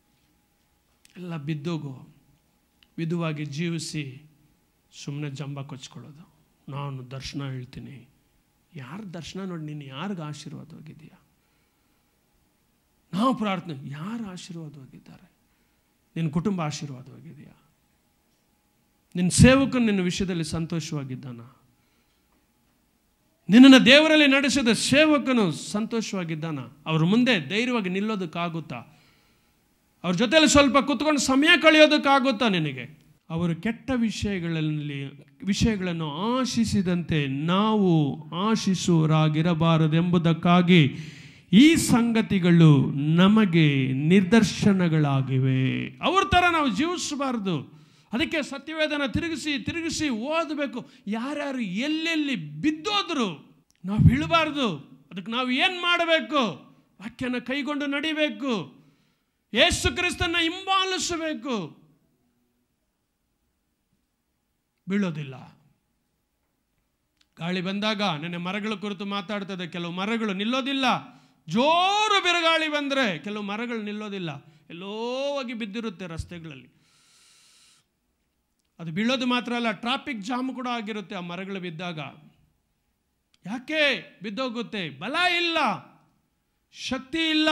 Speaker 1: ಎಲ್ಲ ಬಿದ್ದೋಗೋ ವಿಧವಾಗಿ ಜೀವಿಸಿ ಸುಮ್ಮನೆ ಜಂಬ ಕೊಚ್ಕೊಳ್ಳೋದು ನಾನು ದರ್ಶನ ಹೇಳ್ತೀನಿ ಯಾರ ದರ್ಶನ ನೋಡಿ ನೀನು ಯಾರಿಗೆ ಆಶೀರ್ವಾದವಾಗಿದೆಯಾ ನಾವು ಪ್ರಾರ್ಥನೆ ಯಾರು ಆಶೀರ್ವಾದವಾಗಿದ್ದಾರೆ ನಿನ್ನ ಕುಟುಂಬ ಆಶೀರ್ವಾದವಾಗಿದೆಯಾ ನಿನ್ನ ಸೇವಕನು ನಿನ್ನ ವಿಷಯದಲ್ಲಿ ಸಂತೋಷವಾಗಿದ್ದಾನ ನಿನ್ನನ್ನು ದೇವರಲ್ಲಿ ನಡೆಸಿದ ಸೇವಕನು ಸಂತೋಷವಾಗಿದ್ದಾನ ಅವ್ರ ಮುಂದೆ ಧೈರ್ಯವಾಗಿ ನಿಲ್ಲೋದಕ್ಕಾಗುತ್ತಾ ಅವ್ರ ಜೊತೆಲಿ ಸ್ವಲ್ಪ ಕುತ್ಕೊಂಡು ಸಮಯ ಕಳೆಯೋದಕ್ಕಾಗುತ್ತಾ ನಿನಗೆ ಅವರು ಕೆಟ್ಟ ವಿಷಯಗಳಲ್ಲಿ ವಿಷಯಗಳನ್ನು ಆಶಿಸಿದಂತೆ ನಾವು ಆಶಿಸುವರಾಗಿರಬಾರದೆಂಬುದಕ್ಕಾಗಿ ಈ ಸಂಗತಿಗಳು ನಮಗೆ ನಿದರ್ಶನಗಳಾಗಿವೆ ಅವ್ರ ಥರ ನಾವು ಜೀವಿಸಬಾರ್ದು ಅದಕ್ಕೆ ಸತ್ಯವೇದನ ತಿರುಗಿಸಿ ತಿರುಗಿಸಿ ಓದಬೇಕು ಯಾರ್ಯಾರು ಎಲ್ಲೆಲ್ಲಿ ಬಿದ್ದೋದ್ರು ನಾವು ಬೀಳಬಾರ್ದು ಅದಕ್ಕೆ ನಾವು ಏನು ಮಾಡಬೇಕು ವಾಕ್ಯನ ಕೈಗೊಂಡು ನಡಿಬೇಕು ಯೇಸು ಕ್ರಿಸ್ತನ ಹಿಂಬಾಲಿಸಬೇಕು ಬೀಳೋದಿಲ್ಲ ಗಾಳಿ ಬಂದಾಗ ನೆನ್ನೆ ಮರಗಳ ಕುರಿತು ಮಾತಾಡ್ತದೆ ಕೆಲವು ಮರಗಳು ನಿಲ್ಲೋದಿಲ್ಲ ಜೋರು ಬಿರುಗಾಳಿ ಬಂದರೆ ಕೆಲವು ಮರಗಳು ನಿಲ್ಲೋದಿಲ್ಲ ಎಲ್ಲೋ ಹೋಗಿ ಬಿದ್ದಿರುತ್ತೆ ರಸ್ತೆಗಳಲ್ಲಿ ಅದು ಬೀಳೋದು ಮಾತ್ರ ಅಲ್ಲ ಟ್ರಾಫಿಕ್ ಜಾಮ್ ಕೂಡ ಆಗಿರುತ್ತೆ ಆ ಮರಗಳು ಬಿದ್ದಾಗ ಯಾಕೆ ಬಿದ್ದೋಗುತ್ತೆ ಬಲ ಇಲ್ಲ ಶಕ್ತಿ ಇಲ್ಲ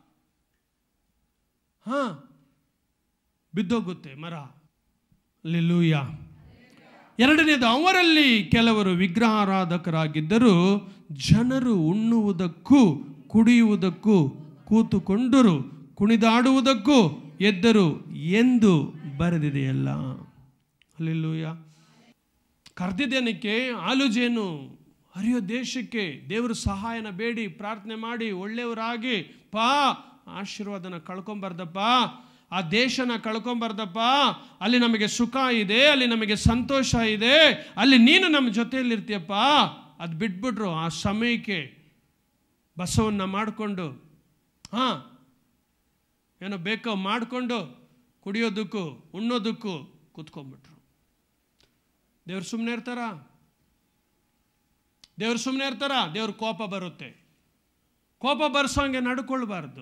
Speaker 1: ಹಾ ಬಿದ್ದೋಗುತ್ತೆ ಮರ ಲಿಲ್ಲೂಯ ಎರಡನೇದು ಅವರಲ್ಲಿ ಕೆಲವರು ವಿಗ್ರಹಾರಾಧಕರಾಗಿದ್ದರು ಜನರು ಉಣ್ಣುವುದಕ್ಕೂ ಕುಡಿಯುವುದಕ್ಕೂ ಕೂತುಕೊಂಡರು ಕುಣಿದಾಡುವುದಕ್ಕೂ ಎದ್ದರು ಎಂದು ಬರೆದಿದೆಯಲ್ಲ ಅಲ್ಲೆಲ್ಲೂಯ ಕರ್ದಿದ್ದೇನಕ್ಕೆ ಆಲುಜೇನು ಹರಿಯೋ ದೇಶಕ್ಕೆ ದೇವರ ಸಹಾಯನ ಬೇಡಿ ಪ್ರಾರ್ಥನೆ ಮಾಡಿ ಒಳ್ಳೆಯವರಾಗಿ ಪಾ ಆಶೀರ್ವಾದನ ಕಳ್ಕೊಂಬಾರ್ದಪ್ಪ ಆ ದೇಶನ ಕಳ್ಕೊಂಬಾರ್ದಪ್ಪ ಅಲ್ಲಿ ನಮಗೆ ಸುಖ ಇದೆ ಅಲ್ಲಿ ನಮಗೆ ಸಂತೋಷ ಇದೆ ಅಲ್ಲಿ ನೀನು ನಮ್ಮ ಜೊತೆಯಲ್ಲಿರ್ತೀಯಪ್ಪ ಅದು ಬಿಟ್ಬಿಟ್ರು ಆ ಸಮಯಕ್ಕೆ ಬಸವನ್ನ ಮಾಡಿಕೊಂಡು ಹಾಂ ಏನೋ ಬೇಕೋ ಮಾಡಿಕೊಂಡು ಕುಡಿಯೋದಕ್ಕೂ ಉಣ್ಣೋದಕ್ಕೂ ಕೂತ್ಕೊಂಡ್ಬಿಟ್ರು ದೇವ್ರು ಸುಮ್ಮನೆ ಇರ್ತಾರ ದೇವ್ರು ಸುಮ್ಮನೆ ಇರ್ತಾರ ದೇವ್ರ ಕೋಪ ಬರುತ್ತೆ ಕೋಪ ಬರ್ಸೋಂಗೆ ನಡ್ಕೊಳ್ಬಾರ್ದು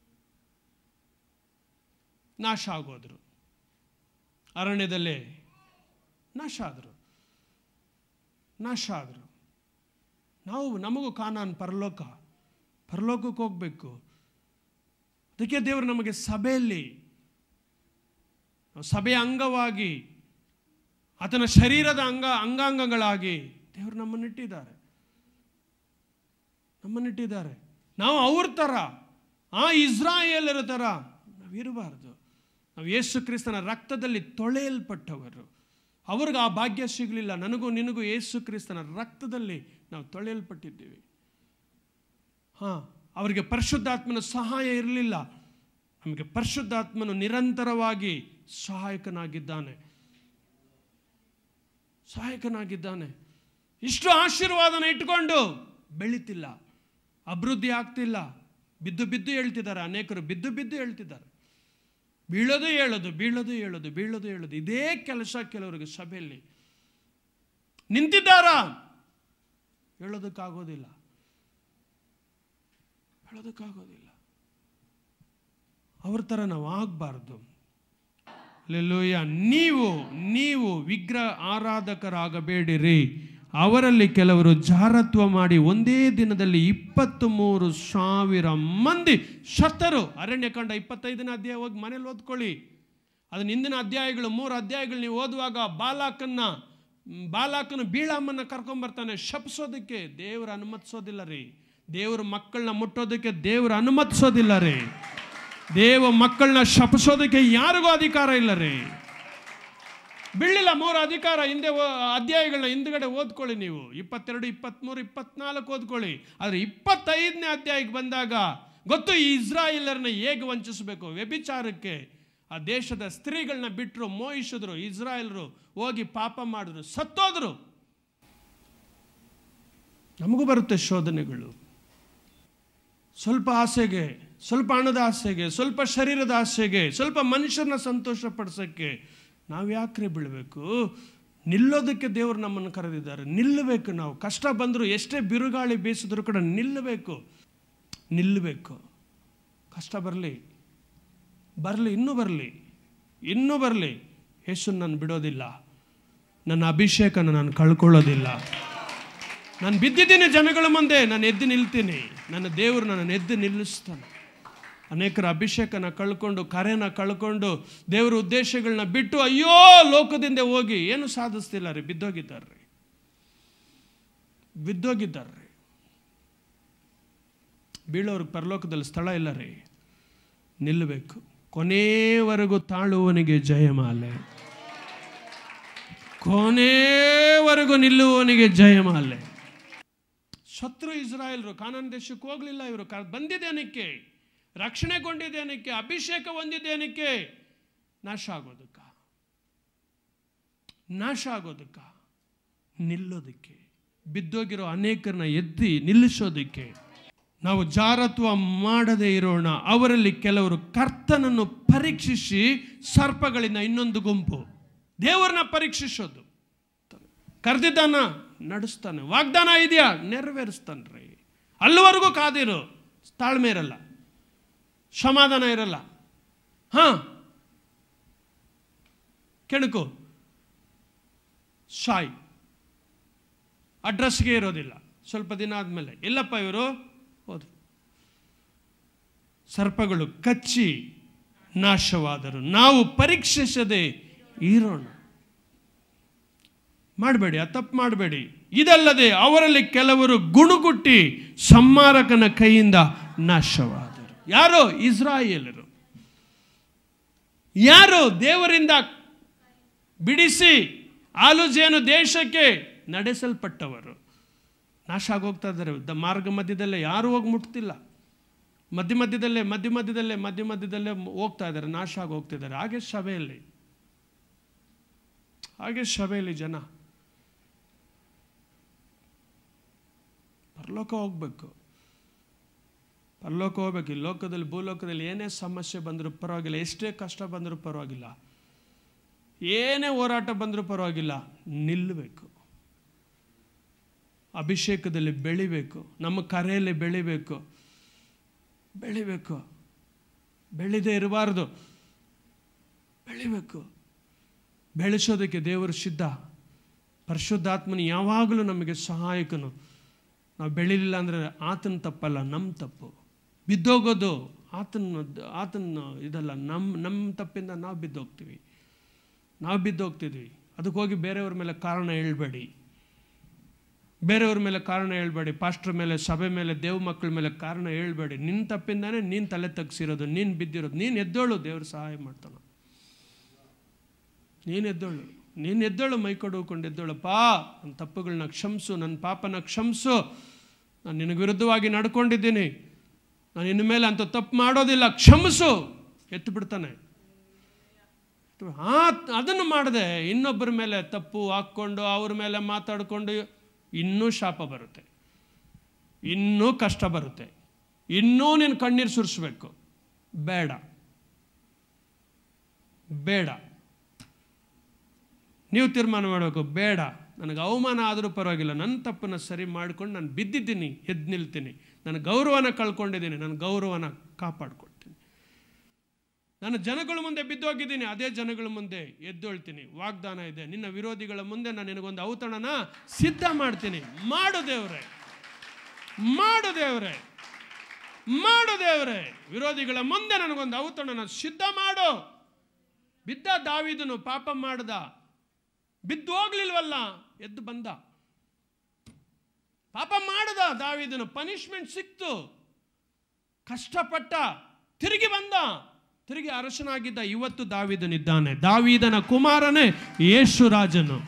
Speaker 1: ನಾಶ ಆಗೋದ್ರು ಅರಣ್ಯದಲ್ಲೇ ನಾಶ ಆದರು ನಾಶ ಆದರು ನಾವು ನಮಗೂ ಕಾನಾನ್ ಪರಲೋಕ ಪರಲೋಕಕ್ಕೆ ಹೋಗಬೇಕು ಅದಕ್ಕೆ ದೇವರು ನಮಗೆ ಸಭೆಯಲ್ಲಿ ನಾವು ಸಭೆಯ ಅಂಗವಾಗಿ ಆತನ ಶರೀರದ ಅಂಗ ಅಂಗಾಂಗಗಳಾಗಿ ದೇವರು ನಮ್ಮನ್ನಿಟ್ಟಿದ್ದಾರೆ ನಮ್ಮನ್ನಿಟ್ಟಿದ್ದಾರೆ ನಾವು ಅವ್ರ ಥರ ಆ ಇಸ್ರಾಯೇಲರ ಥರ ನಾವು ಇರಬಾರ್ದು ನಾವು ಯೇಸು ಕ್ರಿಸ್ತನ ರಕ್ತದಲ್ಲಿ ತೊಳೆಯಲ್ಪಟ್ಟವರು ಅವ್ರಿಗೆ ಆ ಭಾಗ್ಯ ಸಿಗಲಿಲ್ಲ ನನಗೂ ನಿನಗೂ ಯೇಸು ಕ್ರಿಸ್ತನ ರಕ್ತದಲ್ಲಿ ನಾವು ತೊಳೆಯಲ್ಪಟ್ಟಿದ್ದೀವಿ ಹಾಂ ಅವರಿಗೆ ಪರಿಶುದ್ಧಾತ್ಮನ ಸಹಾಯ ಇರಲಿಲ್ಲ ನಮಗೆ ಪರಿಶುದ್ಧಾತ್ಮನು ನಿರಂತರವಾಗಿ ಸಹಾಯಕನಾಗಿದ್ದಾನೆ ಸಹಾಯಕನಾಗಿದ್ದಾನೆ ಇಷ್ಟು ಆಶೀರ್ವಾದನ ಇಟ್ಕೊಂಡು ಬೆಳೀತಿಲ್ಲ ಅಭಿವೃದ್ಧಿ ಆಗ್ತಿಲ್ಲ ಬಿದ್ದು ಬಿದ್ದು ಹೇಳ್ತಿದ್ದಾರೆ ಅನೇಕರು ಬಿದ್ದು ಬಿದ್ದು ಹೇಳ್ತಿದ್ದಾರೆ ಬೀಳೋದು ಹೇಳೋದು ಬೀಳೋದು ಹೇಳೋದು ಬೀಳೋದು ಹೇಳೋದು ಇದೇ ಕೆಲಸ ಕೆಲವರಿಗೆ ಸಭೆಯಲ್ಲಿ ನಿಂತಿದ್ದಾರಾ ಹೇಳೋದಕ್ಕಾಗೋದಿಲ್ಲ ಹೇಳೋದಕ್ಕಾಗೋದಿಲ್ಲ ಅವ್ರ ಥರ ನಾವು ಆಗಬಾರ್ದು ಲೆಲ್ಲೂಯ್ಯ ನೀವು ನೀವು ವಿಗ್ರಹ ಆರಾಧಕರಾಗಬೇಡಿರಿ ಅವರಲ್ಲಿ ಕೆಲವರು ಜಾರತ್ವ ಮಾಡಿ ಒಂದೇ ದಿನದಲ್ಲಿ ಇಪ್ಪತ್ತು ಮೂರು ಸಾವಿರ ಮಂದಿ ಶತರು ಅರಣ್ಯಕಾಂಡ ಇಪ್ಪತ್ತೈದನೇ ಅಧ್ಯಾಯ ಹೋಗಿ ಮನೇಲಿ ಓದ್ಕೊಳ್ಳಿ ಅದನ್ನ ಹಿಂದಿನ ಅಧ್ಯಾಯಗಳು ಮೂರು ಅಧ್ಯಾಯಗಳು ನೀವು ಓದುವಾಗ ಬಾಲಾಕನ್ನ ಮ್, ಬಾಲಾಕನ ಬೀಳಮ್ಮನ್ನ ಕರ್ಕೊಂಬರ್ತಾನೆ ಶಪಿಸೋದಕ್ಕೆ ದೇವರು ಅನುಮತಿಸೋದಿಲ್ಲ ರೀ ದೇವ್ರ ಮಕ್ಕಳನ್ನ ಮುಟ್ಟೋದಕ್ಕೆ ದೇವರು ಅನುಮತಿಸೋದಿಲ್ಲ ರೀ ದೇವ ಮಕ್ಕಳನ್ನ ಶಪಿಸೋದಕ್ಕೆ ಯಾರಿಗೂ ಅಧಿಕಾರ ಇಲ್ಲ ರೀ ಬೀಳಿಲ್ಲ ಮೂರು ಅಧಿಕಾರ ಹಿಂದೆ ಓ- ಅಧ್ಯಾಯಗಳನ್ನ ಹಿಂದ್ಗಡೆ ಓದ್ಕೊಳ್ಳಿ ನೀವು ಇಪ್ಪತ್ತೆರಡು ಇಪ್ಪತ್ತ್ಮೂರು ಇಪ್ಪತ್ನಾಲ್ಕು ಓದ್ಕೊಳ್ಳಿ ಆದರೆ ಇಪ್ಪತ್ತೈದನೇ ಅಧ್ಯಾಯಕ್ಕೆ ಬಂದಾಗ ಗೊತ್ತು ಈ ಇಸ್ರಾಯೇಲರನ್ನ ಹೇಗೆ ವಂಚಿಸಬೇಕು ವ್ಯಭಿಚಾರಕ್ಕೆ ಆ ದೇಶದ ಸ್ತ್ರೀಗಳನ್ನ ಬಿಟ್ಟರು ಮೋಹಿಸಿದ್ರು ಇಸ್ರಾಯೇಲರು ಹೋಗಿ ಪಾಪ ಮಾಡಿದ್ರು ಸತ್ತೋದ್ರು ನಮಗೂ ಬರುತ್ತೆ ಶೋಧನೆಗಳು ಸ್ವಲ್ಪ ಆಸೆಗೆ ಸ್ವಲ್ಪ ಹಣದ ಆಸೆಗೆ ಸ್ವಲ್ಪ ಶರೀರದ ಆಸೆಗೆ ಸ್ವಲ್ಪ ಮನುಷ್ಯರನ್ನ ಸಂತೋಷಪಡಿಸೋಕ್ಕೆ ನಾವು ಯಾಕ್ರೆ ಬೀಳಬೇಕು ನಿಲ್ಲೋದಕ್ಕೆ ದೇವರು ನಮ್ಮನ್ನು ಕರೆದಿದ್ದಾರೆ ನಿಲ್ಲಬೇಕು ನಾವು ಕಷ್ಟ ಬಂದರೂ ಎಷ್ಟೇ ಬಿರುಗಾಳಿ ಬೀಸಿದ್ರು ಕೂಡ ನಿಲ್ಲಬೇಕು ನಿಲ್ಲಬೇಕು ಕಷ್ಟ ಬರಲಿ ಬರಲಿ ಇನ್ನೂ ಬರಲಿ ಇನ್ನೂ ಬರಲಿ ಯೇಸು ನಾನು ಬಿಡೋದಿಲ್ಲ ನನ್ನ ಅಭಿಷೇಕನ ನಾನು ಕಳ್ಕೊಳ್ಳೋದಿಲ್ಲ ನಾನು ಬಿದ್ದಿದ್ದೀನಿ ಜನಗಳ ಮುಂದೆ ನಾನು ಎದ್ದು ನಿಲ್ತೀನಿ ನನ್ನ ದೇವರು ನನ್ನನ್ನು ಎದ್ದು ನಿಲ್ಲಿಸ್ತಾನೆ ಅನೇಕರ ಅಭಿಷೇಕನ ಕಳ್ಕೊಂಡು ಕರೆನ ಕಳ್ಕೊಂಡು ದೇವರ ಉದ್ದೇಶಗಳನ್ನ ಬಿಟ್ಟು ಅಯ್ಯೋ ಲೋಕದಿಂದ ಹೋಗಿ ಏನು ಸಾಧಿಸ್ತಿಲ್ಲ ರೀ ಬಿದ್ದೋಗಿದ್ದಾರೆ ರೀ ಬಿದ್ದೋಗಿದ್ದಾರೆ ರೀ ಬೀಳೋರ್ಗೆ ಪರಲೋಕದಲ್ಲಿ ಸ್ಥಳ ಇಲ್ಲ ರೀ ನಿಲ್ಲಬೇಕು ಕೊನೆಯವರೆಗೂ ತಾಳುವವನಿಗೆ ಜಯಮಾಲೆ ಕೊನೆಯವರೆಗೂ ನಿಲ್ಲುವವನಿಗೆ ಜಯಮಾಲೆ ಶತ್ರು ಇಸ್ರಾಯೇಲ್ರು ಕಾನಾನ್ ದೇಶಕ್ಕೆ ಹೋಗ್ಲಿಲ್ಲ ಇವರು ಕ- ಬಂದಿದ್ದೇನಕ್ಕೆ ರಕ್ಷಣೆಗೊಂಡಿದ್ದೇನಕ್ಕೆ ಅಭಿಷೇಕ ಹೊಂದಿದ್ದೇನಕ್ಕೆ ನಾಶ ಆಗೋದಕ್ಕ ನಾಶ ಆಗೋದಕ್ಕ ನಿಲ್ಲೋದಕ್ಕೆ ಬಿದ್ದೋಗಿರೋ ಅನೇಕರನ್ನ ಎತ್ತಿ ನಿಲ್ಲಿಸೋದಕ್ಕೆ ನಾವು ಜಾರತ್ವ ಮಾಡದೇ ಇರೋಣ ಅವರಲ್ಲಿ ಕೆಲವರು ಕರ್ತನನ್ನು ಪರೀಕ್ಷಿಸಿ ಸರ್ಪಗಳಿಂದ ಇನ್ನೊಂದು ಗುಂಪು ದೇವರನ್ನ ಪರೀಕ್ಷಿಸೋದು ಕರೆದಿದ್ದಾನ ನಡೆಸ್ತಾನೆ ವಾಗ್ದಾನ ಇದೆಯಾ ನೆರವೇರಿಸ್ತಾನ್ರಿ ಅಲ್ಲಿವರೆಗೂ ಕಾದಿರು ತಾಳ್ಮೆ ಇರಲ್ಲ ಸಮಾಧಾನ ಇರಲ್ಲ ಹಾ ಕೆಣಕು ಸಾಯ್ ಅಡ್ರೆಸ್ಗೆ ಇರೋದಿಲ್ಲ ಸ್ವಲ್ಪ ದಿನ ಆದಮೇಲೆ ಎಲ್ಲಪ್ಪ ಇವರು ಹೋದ್ರು ಸರ್ಪಗಳು ಕಚ್ಚಿ ನಾಶವಾದರು ನಾವು ಪರೀಕ್ಷಿಸದೆ ಇರೋಣ ಮಾಡಬೇಡಿ ಆ ತಪ್ಪು ಮಾಡಬೇಡಿ ಇದಲ್ಲದೆ ಅವರಲ್ಲಿ ಕೆಲವರು ಗುಣಗುಟ್ಟಿ ಸಂಮಾರಕನ ಕೈಯಿಂದ ನಾಶವಾದರು ಯಾರು ಇಸ್ರಾಯೇಲರು ಯಾರು ದೇವರಿಂದ ಬಿಡಿಸಿ ಆಲುಜೇನು ದೇಶಕ್ಕೆ ನಡೆಸಲ್ಪಟ್ಟವರು ನಾಶ ಆಗೋಗ್ತಾ ಇದ್ದಾರೆ ದ ಮಾರ್ಗ ಮಧ್ಯದಲ್ಲೇ ಯಾರು ಹೋಗಿ ಮುಟ್ತಿಲ್ಲ ಮಧ್ಯ ಮಧ್ಯದಲ್ಲೇ ಮಧ್ಯ ಮಧ್ಯದಲ್ಲೇ ಮಧ್ಯ ಮಧ್ಯದಲ್ಲೇ ಹೋಗ್ತಾ ಇದ್ದಾರೆ ನಾಶ ಆಗಿ ಹೋಗ್ತಿದ್ದಾರೆ ಹಾಗೆ ಸಭೆಯಲ್ಲಿ ಹಾಗೆ ಸಭೆಯಲ್ಲಿ ಜನ ಪರಲೋಕ ಹೋಗ್ಬೇಕು ಪರಲೋಕ ಹೋಗ್ಬೇಕು ಈ ಲೋಕದಲ್ಲಿ ಭೂಲೋಕದಲ್ಲಿ ಏನೇ ಸಮಸ್ಯೆ ಬಂದರೂ ಪರವಾಗಿಲ್ಲ ಎಷ್ಟೇ ಕಷ್ಟ ಬಂದರೂ ಪರವಾಗಿಲ್ಲ ಏನೇ ಹೋರಾಟ ಬಂದರೂ ಪರವಾಗಿಲ್ಲ ನಿಲ್ಲಬೇಕು ಅಭಿಷೇಕದಲ್ಲಿ ಬೆಳಿಬೇಕು ನಮ್ಮ ಕರೆಯಲ್ಲಿ ಬೆಳಿಬೇಕು ಬೆಳಿಬೇಕು ಬೆಳೆದೇ ಇರಬಾರ್ದು ಬೆಳಿಬೇಕು ಬೆಳೆಸೋದಕ್ಕೆ ದೇವರು ಸಿದ್ಧ ಪರಿಶುದ್ಧಾತ್ಮನ ಯಾವಾಗಲೂ ನಮಗೆ ಸಹಾಯಕನು ನಾವು ಬೆಳಿಲಿಲ್ಲ ಅಂದರೆ ಆತನ ತಪ್ಪಲ್ಲ ನಮ್ಮ ತಪ್ಪು ಬಿದ್ದೋಗೋದು ಆತನ ಆತನ ಇದಲ್ಲ ನಮ್ಮ ನಮ್ಮ ತಪ್ಪಿಂದ ನಾವು ಬಿದ್ದೋಗ್ತೀವಿ ನಾವು ಬಿದ್ದೋಗ್ತಿದ್ವಿ ಅದಕ್ಕೆ ಹೋಗಿ ಬೇರೆಯವ್ರ ಮೇಲೆ ಕಾರಣ ಹೇಳ್ಬೇಡಿ ಬೇರೆಯವ್ರ ಮೇಲೆ ಕಾರಣ ಹೇಳ್ಬೇಡಿ ಪಾಸ್ಟ್ರ್ ಮೇಲೆ ಸಭೆ ಮೇಲೆ ದೇವ್ ಮಕ್ಕಳ ಮೇಲೆ ಕಾರಣ ಹೇಳ್ಬೇಡಿ ನಿನ್ನ ತಪ್ಪಿಂದಾನೇ ನೀನು ತಲೆ ತಗ್ಸಿರೋದು ನೀನು ಬಿದ್ದಿರೋದು ನೀನು ಎದ್ದೋಳು ದೇವ್ರು ಸಹಾಯ ಮಾಡ್ತಾನ ನೀನು ಎದ್ದೋಳು ನೀನು ಎದ್ದೋಳು ಮೈ ಕೊಡುಕೊಂಡು ಎದ್ದೋಳಪ್ಪ ನನ್ನ ತಪ್ಪುಗಳನ್ನ ಕ್ಷಮಿಸು ನನ್ನ ಪಾಪನ ಕ್ಷಮಿಸು ನಾನು ನಿನಗೆ ವಿರುದ್ಧವಾಗಿ ನಡ್ಕೊಂಡಿದ್ದೀನಿ ನಾನು ಇನ್ನು ಮೇಲೆ ಅಂತ ತಪ್ಪು ಮಾಡೋದಿಲ್ಲ ಕ್ಷಮಿಸು ಎತ್ತು ಬಿಡ್ತಾನೆ ಆ ಅದನ್ನು ಮಾಡದೆ ಇನ್ನೊಬ್ಬರ ಮೇಲೆ ತಪ್ಪು ಹಾಕ್ಕೊಂಡು ಅವ್ರ ಮೇಲೆ ಮಾತಾಡಿಕೊಂಡು ಇನ್ನೂ ಶಾಪ ಬರುತ್ತೆ ಇನ್ನೂ ಕಷ್ಟ ಬರುತ್ತೆ ಇನ್ನೂ ನೀನು ಕಣ್ಣೀರು ಸುರಿಸ್ಬೇಕು ಬೇಡ ಬೇಡ ನೀವು ತೀರ್ಮಾನ ಮಾಡಬೇಕು ಬೇಡ ನನಗೆ ಅವಮಾನ ಆದರೂ ಪರವಾಗಿಲ್ಲ ನನ್ನ ತಪ್ಪನ್ನು ಸರಿ ಮಾಡ್ಕೊಂಡು ನಾನು ಬಿದ್ದಿದ್ದೀನಿ ಎದ್ದು ನಿಲ್ತೀನಿ ನನ್ನ ಗೌರವನ ಕಳ್ಕೊಂಡಿದ್ದೀನಿ ನನ್ನ ಗೌರವನ ಕಾಪಾಡ್ಕೊಳ್ತೀನಿ ನಾನು ಜನಗಳ ಮುಂದೆ ಬಿದ್ದೋಗಿದ್ದೀನಿ ಅದೇ ಜನಗಳ ಮುಂದೆ ಎದ್ದೊಳ್ತೀನಿ ವಾಗ್ದಾನ ಇದೆ ನಿನ್ನ ವಿರೋಧಿಗಳ ಮುಂದೆ ನಾನು ನಿನಗೊಂದು ಔತಣನ ಸಿದ್ಧ ಮಾಡ್ತೀನಿ ಮಾಡು ದೇವ್ರೆ ಮಾಡು ದೇವ್ರೆ ಮಾಡು ದೇವ್ರೆ ವಿರೋಧಿಗಳ ಮುಂದೆ ನನಗೊಂದು ಔತಣನ ಸಿದ್ಧ ಮಾಡು ಬಿದ್ದ ದಾವಿದನು ಪಾಪ ಮಾಡ್ದ ಬಿದ್ದು ಹೋಗ್ಲಿಲ್ವಲ್ಲ ಎದ್ದು ಬಂದ ಪಾಪ ಮಾಡದ ದಾವಿದನು ಪನಿಷ್ಮೆಂಟ್ ಸಿಕ್ತು ಕಷ್ಟಪಟ್ಟ ತಿರುಗಿ ಬಂದ ತಿರುಗಿ ಅರಸನಾಗಿದ್ದ ಇವತ್ತು ದಾವಿದನಿದ್ದಾನೆ ದಾವಿದನ ಕುಮಾರನೇ ಯೇಸು ರಾಜನು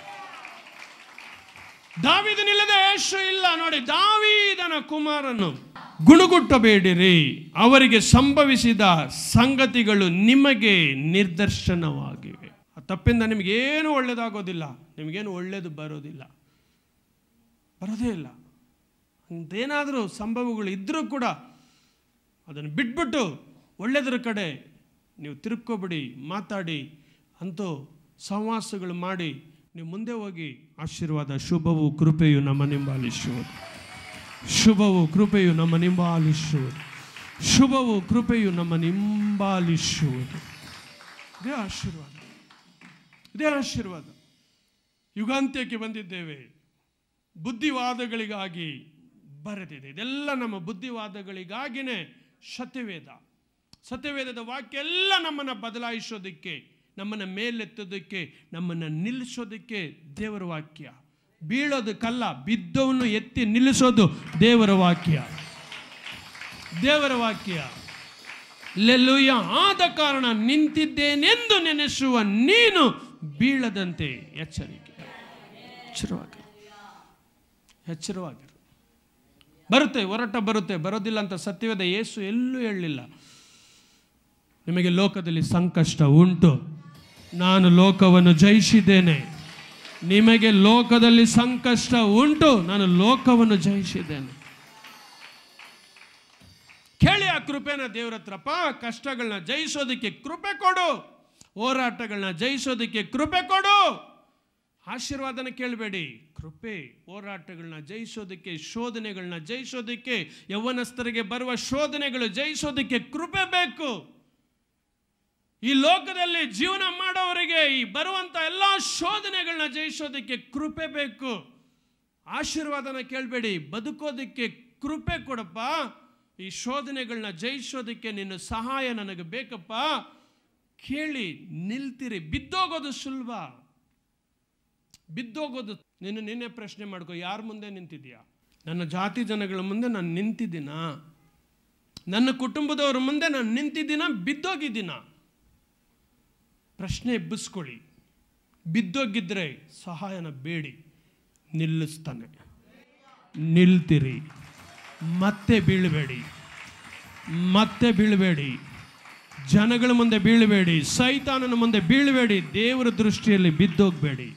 Speaker 1: ದಾವಿದನಿಲ್ಲದೆ ಯೇಸು ಇಲ್ಲ ನೋಡಿ ದಾವಿದನ ಕುಮಾರನು ಗುಣಗುಟ್ಟಬೇಡಿರಿ ಅವರಿಗೆ ಸಂಭವಿಸಿದ ಸಂಗತಿಗಳು ನಿಮಗೆ ನಿರ್ದರ್ಶನವಾಗಿವೆ ಆ ತಪ್ಪಿಂದ ನಿಮಗೇನು ಒಳ್ಳೇದಾಗೋದಿಲ್ಲ ನಿಮಗೇನು ಒಳ್ಳೇದು ಬರೋದಿಲ್ಲ ಬರೋದೇ ಇಲ್ಲ ಅಂತೇನಾದರೂ ಸಂಭವಗಳು ಇದ್ದರೂ ಕೂಡ ಅದನ್ನು ಬಿಟ್ಬಿಟ್ಟು ಒಳ್ಳೆಯದ್ರ ಕಡೆ ನೀವು ತಿರುಗ್ಕೊಬಿಡಿ ಮಾತಾಡಿ ಅಂತೂ ಸಹವಾಸಗಳು ಮಾಡಿ ನೀವು ಮುಂದೆ ಹೋಗಿ ಆಶೀರ್ವಾದ ಶುಭವು ಕೃಪೆಯು ನಮ್ಮ ನಿಂಬಾಲಿಸುವುದು ಶುಭವು ಕೃಪೆಯು ನಮ್ಮ ನಿಂಬಾಲಿಸುವುದು ಶುಭವು ಕೃಪೆಯು ನಮ್ಮ ನಿಂಬಾಲಿಸುವುದು ಇದೇ ಆಶೀರ್ವಾದ ಇದೇ ಆಶೀರ್ವಾದ ಯುಗಾಂತ್ಯಕ್ಕೆ ಬಂದಿದ್ದೇವೆ ಬುದ್ಧಿವಾದಗಳಿಗಾಗಿ ಬರೆದಿದೆ ಇದೆಲ್ಲ ನಮ್ಮ ಬುದ್ಧಿವಾದಗಳಿಗಾಗಿನೇ ಸತ್ಯವೇದ ಸತ್ಯವೇದದ ವಾಕ್ಯ ಎಲ್ಲ ನಮ್ಮನ್ನು ಬದಲಾಯಿಸೋದಕ್ಕೆ ನಮ್ಮನ್ನು ಮೇಲೆತ್ತೋದಕ್ಕೆ ನಮ್ಮನ್ನು ನಿಲ್ಲಿಸೋದಕ್ಕೆ ದೇವರ ವಾಕ್ಯ ಬೀಳೋದಕ್ಕಲ್ಲ ಬಿದ್ದವನ್ನು ಎತ್ತಿ ನಿಲ್ಲಿಸೋದು ದೇವರ ವಾಕ್ಯ ದೇವರ ವಾಕ್ಯ ಲೆಲ್ಲುಯ್ಯ ಆದ ಕಾರಣ ನಿಂತಿದ್ದೇನೆಂದು ನೆನೆಸುವ ನೀನು ಬೀಳದಂತೆ ಎಚ್ಚರಿಕೆ ಎಚ್ಚರವಾಗಿರು ಎಚ್ಚರವಾಗಿರು ಬರುತ್ತೆ ಹೊರಟ ಬರುತ್ತೆ ಬರೋದಿಲ್ಲ ಅಂತ ಸತ್ಯವೇದ ಯೇಸು ಎಲ್ಲೂ ಹೇಳಲಿಲ್ಲ ನಿಮಗೆ ಲೋಕದಲ್ಲಿ ಸಂಕಷ್ಟ ಉಂಟು ನಾನು ಲೋಕವನ್ನು ಜಯಿಸಿದ್ದೇನೆ ನಿಮಗೆ ಲೋಕದಲ್ಲಿ ಸಂಕಷ್ಟ ಉಂಟು ನಾನು ಲೋಕವನ್ನು ಜಯಿಸಿದ್ದೇನೆ ಕೇಳಿ ಆ ಕೃಪೆನ ದೇವ್ರ ಹತ್ರಪ್ಪ ಕಷ್ಟಗಳನ್ನ ಜಯಿಸೋದಕ್ಕೆ ಕೃಪೆ ಕೊಡು ಹೋರಾಟಗಳನ್ನ ಜಯಿಸೋದಕ್ಕೆ ಕೃಪೆ ಕೊಡು ಆಶೀರ್ವಾದನ ಕೇಳಬೇಡಿ ಕೃಪೆ ಹೋರಾಟಗಳನ್ನ ಜಯಿಸೋದಕ್ಕೆ ಶೋಧನೆಗಳನ್ನ ಜಯಿಸೋದಕ್ಕೆ ಯೌವನಸ್ಥರಿಗೆ ಬರುವ ಶೋಧನೆಗಳು ಜಯಿಸೋದಕ್ಕೆ ಕೃಪೆ ಬೇಕು ಈ ಲೋಕದಲ್ಲಿ ಜೀವನ ಮಾಡೋವರಿಗೆ ಈ ಬರುವಂತ ಎಲ್ಲ ಶೋಧನೆಗಳನ್ನ ಜಯಿಸೋದಕ್ಕೆ ಕೃಪೆ ಬೇಕು ಆಶೀರ್ವಾದನ ಕೇಳಬೇಡಿ ಬದುಕೋದಕ್ಕೆ ಕೃಪೆ ಕೊಡಪ್ಪ ಈ ಶೋಧನೆಗಳನ್ನ ಜಯಿಸೋದಕ್ಕೆ ನಿನ್ನ ಸಹಾಯ ನನಗೆ ಬೇಕಪ್ಪ ಕೇಳಿ ನಿಲ್ತಿರಿ ಬಿದ್ದೋಗೋದು ಸುಲಭ ಬಿದ್ದೋಗೋದು ನೀನು ನಿನ್ನೆ ಪ್ರಶ್ನೆ ಮಾಡ್ಕೋ ಯಾರ ಮುಂದೆ ನಿಂತಿದ್ಯಾ ನನ್ನ ಜಾತಿ ಜನಗಳ ಮುಂದೆ ನಾನು ನಿಂತಿದ್ದೀನಾ ನನ್ನ ಕುಟುಂಬದವ್ರ ಮುಂದೆ ನಾನು ನಿಂತಿದ್ದೀನ ಬಿದ್ದೋಗಿದ್ದೀನ ಪ್ರಶ್ನೆ ಎಬ್ಬಿಸ್ಕೊಳ್ಳಿ ಬಿದ್ದೋಗಿದ್ರೆ ಸಹಾಯನ ಬೇಡಿ ನಿಲ್ಲಿಸ್ತಾನೆ ನಿಲ್ತಿರಿ ಮತ್ತೆ ಬೀಳಬೇಡಿ ಮತ್ತೆ ಬೀಳಬೇಡಿ ಜನಗಳ ಮುಂದೆ ಬೀಳಬೇಡಿ ಸೈತಾನನ ಮುಂದೆ ಬೀಳಬೇಡಿ ದೇವರ ದೃಷ್ಟಿಯಲ್ಲಿ ಬಿದ್ದೋಗ್ಬೇಡಿ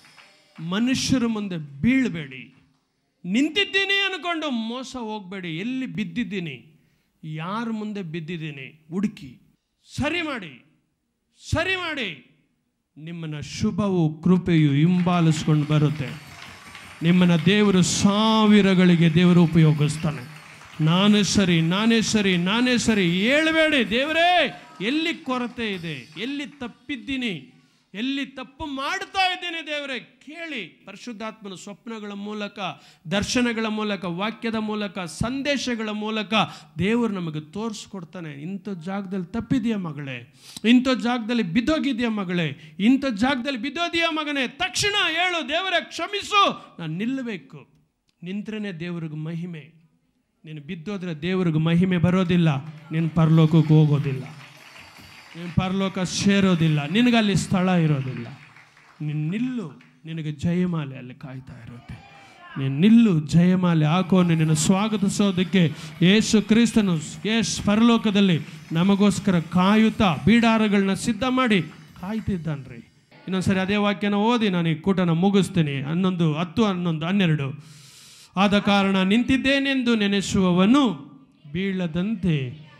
Speaker 1: ಮನುಷ್ಯರ ಮುಂದೆ ಬೀಳಬೇಡಿ ನಿಂತಿದ್ದೀನಿ ಅನ್ಕೊಂಡು ಮೋಸ ಹೋಗಬೇಡಿ ಎಲ್ಲಿ ಬಿದ್ದಿದ್ದೀನಿ ಯಾರ ಮುಂದೆ ಬಿದ್ದಿದ್ದೀನಿ ಹುಡುಕಿ ಸರಿ ಮಾಡಿ ಸರಿ ಮಾಡಿ ನಿಮ್ಮನ್ನ ಶುಭವು ಕೃಪೆಯು ಹಿಂಬಾಲಿಸ್ಕೊಂಡು ಬರುತ್ತೆ ನಿಮ್ಮನ್ನ ದೇವರು ಸಾವಿರಗಳಿಗೆ ದೇವರು ಉಪಯೋಗಿಸ್ತಾನೆ ನಾನೇ ಸರಿ ನಾನೇ ಸರಿ ನಾನೇ ಸರಿ ಹೇಳಬೇಡಿ ದೇವರೇ ಎಲ್ಲಿ ಕೊರತೆ ಇದೆ ಎಲ್ಲಿ ತಪ್ಪಿದ್ದೀನಿ ಎಲ್ಲಿ ತಪ್ಪು ಮಾಡ್ತಾ ಇದ್ದೀನಿ ದೇವರೇ ಕೇಳಿ ಪರಿಶುದ್ಧಾತ್ಮನ ಸ್ವಪ್ನಗಳ ಮೂಲಕ ದರ್ಶನಗಳ ಮೂಲಕ ವಾಕ್ಯದ ಮೂಲಕ ಸಂದೇಶಗಳ ಮೂಲಕ ದೇವರು ನಮಗೆ ತೋರಿಸ್ಕೊಡ್ತಾನೆ ಇಂಥ ಜಾಗದಲ್ಲಿ ತಪ್ಪಿದೆಯಾ ಮಗಳೇ ಇಂಥ ಜಾಗದಲ್ಲಿ ಬಿದ್ದೋಗಿದೆಯಾ ಮಗಳೇ ಇಂಥ ಜಾಗದಲ್ಲಿ ಬಿದ್ದೋದಿಯಾ ಮಗನೇ ತಕ್ಷಣ ಹೇಳು ದೇವರೇ ಕ್ಷಮಿಸು ನಾನು ನಿಲ್ಲಬೇಕು ನಿಂತ್ರೆ ದೇವ್ರಿಗೆ ಮಹಿಮೆ ನೀನು ಬಿದ್ದೋದ್ರೆ ದೇವ್ರಿಗೆ ಮಹಿಮೆ ಬರೋದಿಲ್ಲ ನೀನು ಪರಲೋಕಕ್ಕೆ ಹೋಗೋದಿಲ್ಲ ನೀನು ಪರಲೋಕ ಸೇರೋದಿಲ್ಲ ನಿನಗಲ್ಲಿ ಸ್ಥಳ ಇರೋದಿಲ್ಲ ನೀನು ನಿಲ್ಲು ನಿನಗೆ ಜಯಮಾಲೆ ಅಲ್ಲಿ ಕಾಯ್ತಾ ಇರುತ್ತೆ ನೀನು ನಿಲ್ಲು ಜಯಮಾಲೆ ಹಾಕೋನು ನಿನ್ನ ಸ್ವಾಗತಿಸೋದಕ್ಕೆ ಯೇಸು ಕ್ರಿಸ್ತನು ಯೇಸ್ ಪರಲೋಕದಲ್ಲಿ ನಮಗೋಸ್ಕರ ಕಾಯುತ್ತಾ ಬೀಡಾರಗಳನ್ನ ಸಿದ್ಧ ಮಾಡಿ ಕಾಯ್ತಿದ್ದಾನ್ರಿ ಇನ್ನೊಂದ್ಸರಿ ಅದೇ ವಾಕ್ಯನ ಓದಿ ನಾನು ಈ ಕೂಟನ ಮುಗಿಸ್ತೀನಿ ಹನ್ನೊಂದು ಹತ್ತು ಹನ್ನೊಂದು ಹನ್ನೆರಡು ಆದ ಕಾರಣ ನಿಂತಿದ್ದೇನೆಂದು ನೆನೆಸುವವನು ಬೀಳದಂತೆ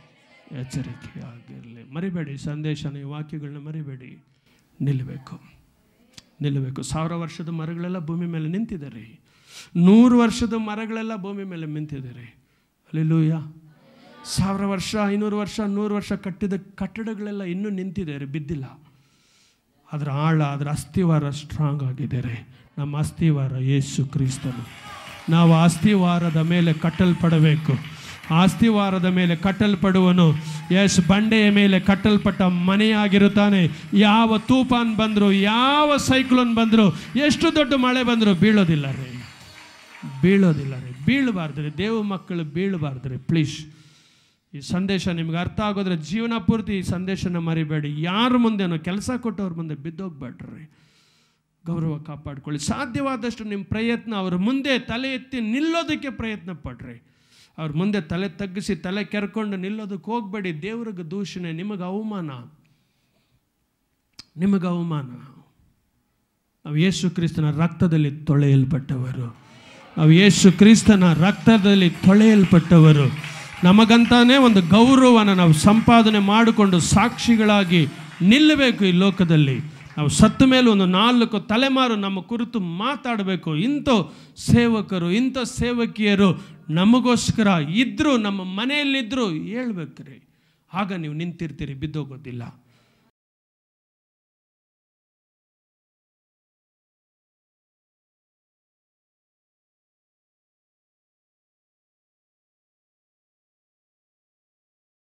Speaker 1: ಎಚ್ಚರಿಕೆಯಾಗಿರಲಿ ಮರಿಬೇಡಿ ಸಂದೇಶನ ಈ ವಾಕ್ಯಗಳನ್ನ ಮರಿಬೇಡಿ ನಿಲ್ಲಬೇಕು ನಿಲ್ಲಬೇಕು ಸಾವಿರ ವರ್ಷದ ಮರಗಳೆಲ್ಲ ಭೂಮಿ ಮೇಲೆ ನಿಂತಿದ್ದಾರೆ ನೂರು ವರ್ಷದ ಮರಗಳೆಲ್ಲ ಭೂಮಿ ಮೇಲೆ ನಿಂತಿದ್ದಾರೆ ಅಲ್ಲಿಲೂಯ ಸಾವಿರ ವರ್ಷ ಐನೂರು ವರ್ಷ ನೂರು ವರ್ಷ ಕಟ್ಟಿದ ಕಟ್ಟಡಗಳೆಲ್ಲ ಇನ್ನೂ ನಿಂತಿದ್ದಾರೆ ಬಿದ್ದಿಲ್ಲ ಅದರ ಆಳ ಅದರ ಅಸ್ಥಿವಾರ ಸ್ಟ್ರಾಂಗ್ ಆಗಿದ್ದಾರೆ ನಮ್ಮ ಅಸ್ಥಿವಾರ ಯೇಸು ಕ್ರಿಸ್ತನು ನಾವು ಆ ಅಸ್ಥಿವಾರದ ಮೇಲೆ ಕಟ್ಟಲ್ಪಡಬೇಕು ಆ ಅಸ್ಥಿವಾರದ ಮೇಲೆ ಕಟ್ಟಲ್ಪಡುವನು ಯಶ್ ಬಂಡೆಯ ಮೇಲೆ ಕಟ್ಟಲ್ಪಟ್ಟ ಮನೆಯಾಗಿರುತ್ತಾನೆ ಯಾವ ತೂಫಾನ್ ಬಂದರು ಯಾವ ಸೈಕ್ಲೋನ್ ಬಂದರು ಎಷ್ಟು ದೊಡ್ಡ ಮಳೆ ಬಂದರೂ ಬೀಳೋದಿಲ್ಲ ರೀ ಬೀಳೋದಿಲ್ಲ ರೀ ಬೀಳಬಾರ್ದು ರೀ ದೇವ ಮಕ್ಕಳು ಬೀಳಬಾರ್ದು ರೀ ಪ್ಲೀಸ್ ಈ ಸಂದೇಶ ನಿಮ್ಗೆ ಅರ್ಥ ಆಗೋದ್ರೆ ಜೀವನ ಪೂರ್ತಿ ಈ ಸಂದೇಶನ ಮರಿಬೇಡಿ ಯಾರ ಮುಂದೆನೋ ಕೆಲಸ ಕೊಟ್ಟವ್ರ ಮುಂದೆ ಬಿದ್ದೋಗ್ಬೇಡ್ರಿ ಗೌರವ ಕಾಪಾಡ್ಕೊಳ್ಳಿ ಸಾಧ್ಯವಾದಷ್ಟು ನಿಮ್ಮ ಪ್ರಯತ್ನ ಅವ್ರ ಮುಂದೆ ತಲೆ ಎತ್ತಿ ನಿಲ್ಲೋದಕ್ಕೆ ಪ್ರಯತ್ನ ಪಡ್ರಿ ಅವ್ರ ಮುಂದೆ ತಲೆ ತಗ್ಗಿಸಿ ತಲೆ ಕೆರ್ಕೊಂಡು ನಿಲ್ಲೋದಕ್ಕೆ ಹೋಗಬೇಡಿ ದೇವ್ರಿಗೆ ದೂಷಣೆ ನಿಮಗೆ ಅವಮಾನ ನಿಮಗೆ ಅವಮಾನ ನಾವು ಯೇಸು ಕ್ರಿಸ್ತನ ರಕ್ತದಲ್ಲಿ ತೊಳೆಯಲ್ಪಟ್ಟವರು ನಾವು ಯೇಸು ಕ್ರಿಸ್ತನ ರಕ್ತದಲ್ಲಿ ತೊಳೆಯಲ್ಪಟ್ಟವರು ನಮಗಂತಾನೇ ಒಂದು ಗೌರವನ ನಾವು ಸಂಪಾದನೆ ಮಾಡಿಕೊಂಡು ಸಾಕ್ಷಿಗಳಾಗಿ ನಿಲ್ಲಬೇಕು ಈ ಲೋಕದಲ್ಲಿ ನಾವು ಸತ್ತ ಮೇಲೆ ಒಂದು ನಾಲ್ಕು ತಲೆಮಾರು ನಮ್ಮ ಕುರಿತು ಮಾತಾಡಬೇಕು ಇಂಥ ಸೇವಕರು ಇಂಥ ಸೇವಕಿಯರು ನಮಗೋಸ್ಕರ ಇದ್ದರು ನಮ್ಮ ಮನೆಯಲ್ಲಿದ್ದರು ಹೇಳ್ಬೇಕ್ರಿ ಆಗ ನೀವು ನಿಂತಿರ್ತೀರಿ ಬಿದ್ದೋಗೋದಿಲ್ಲ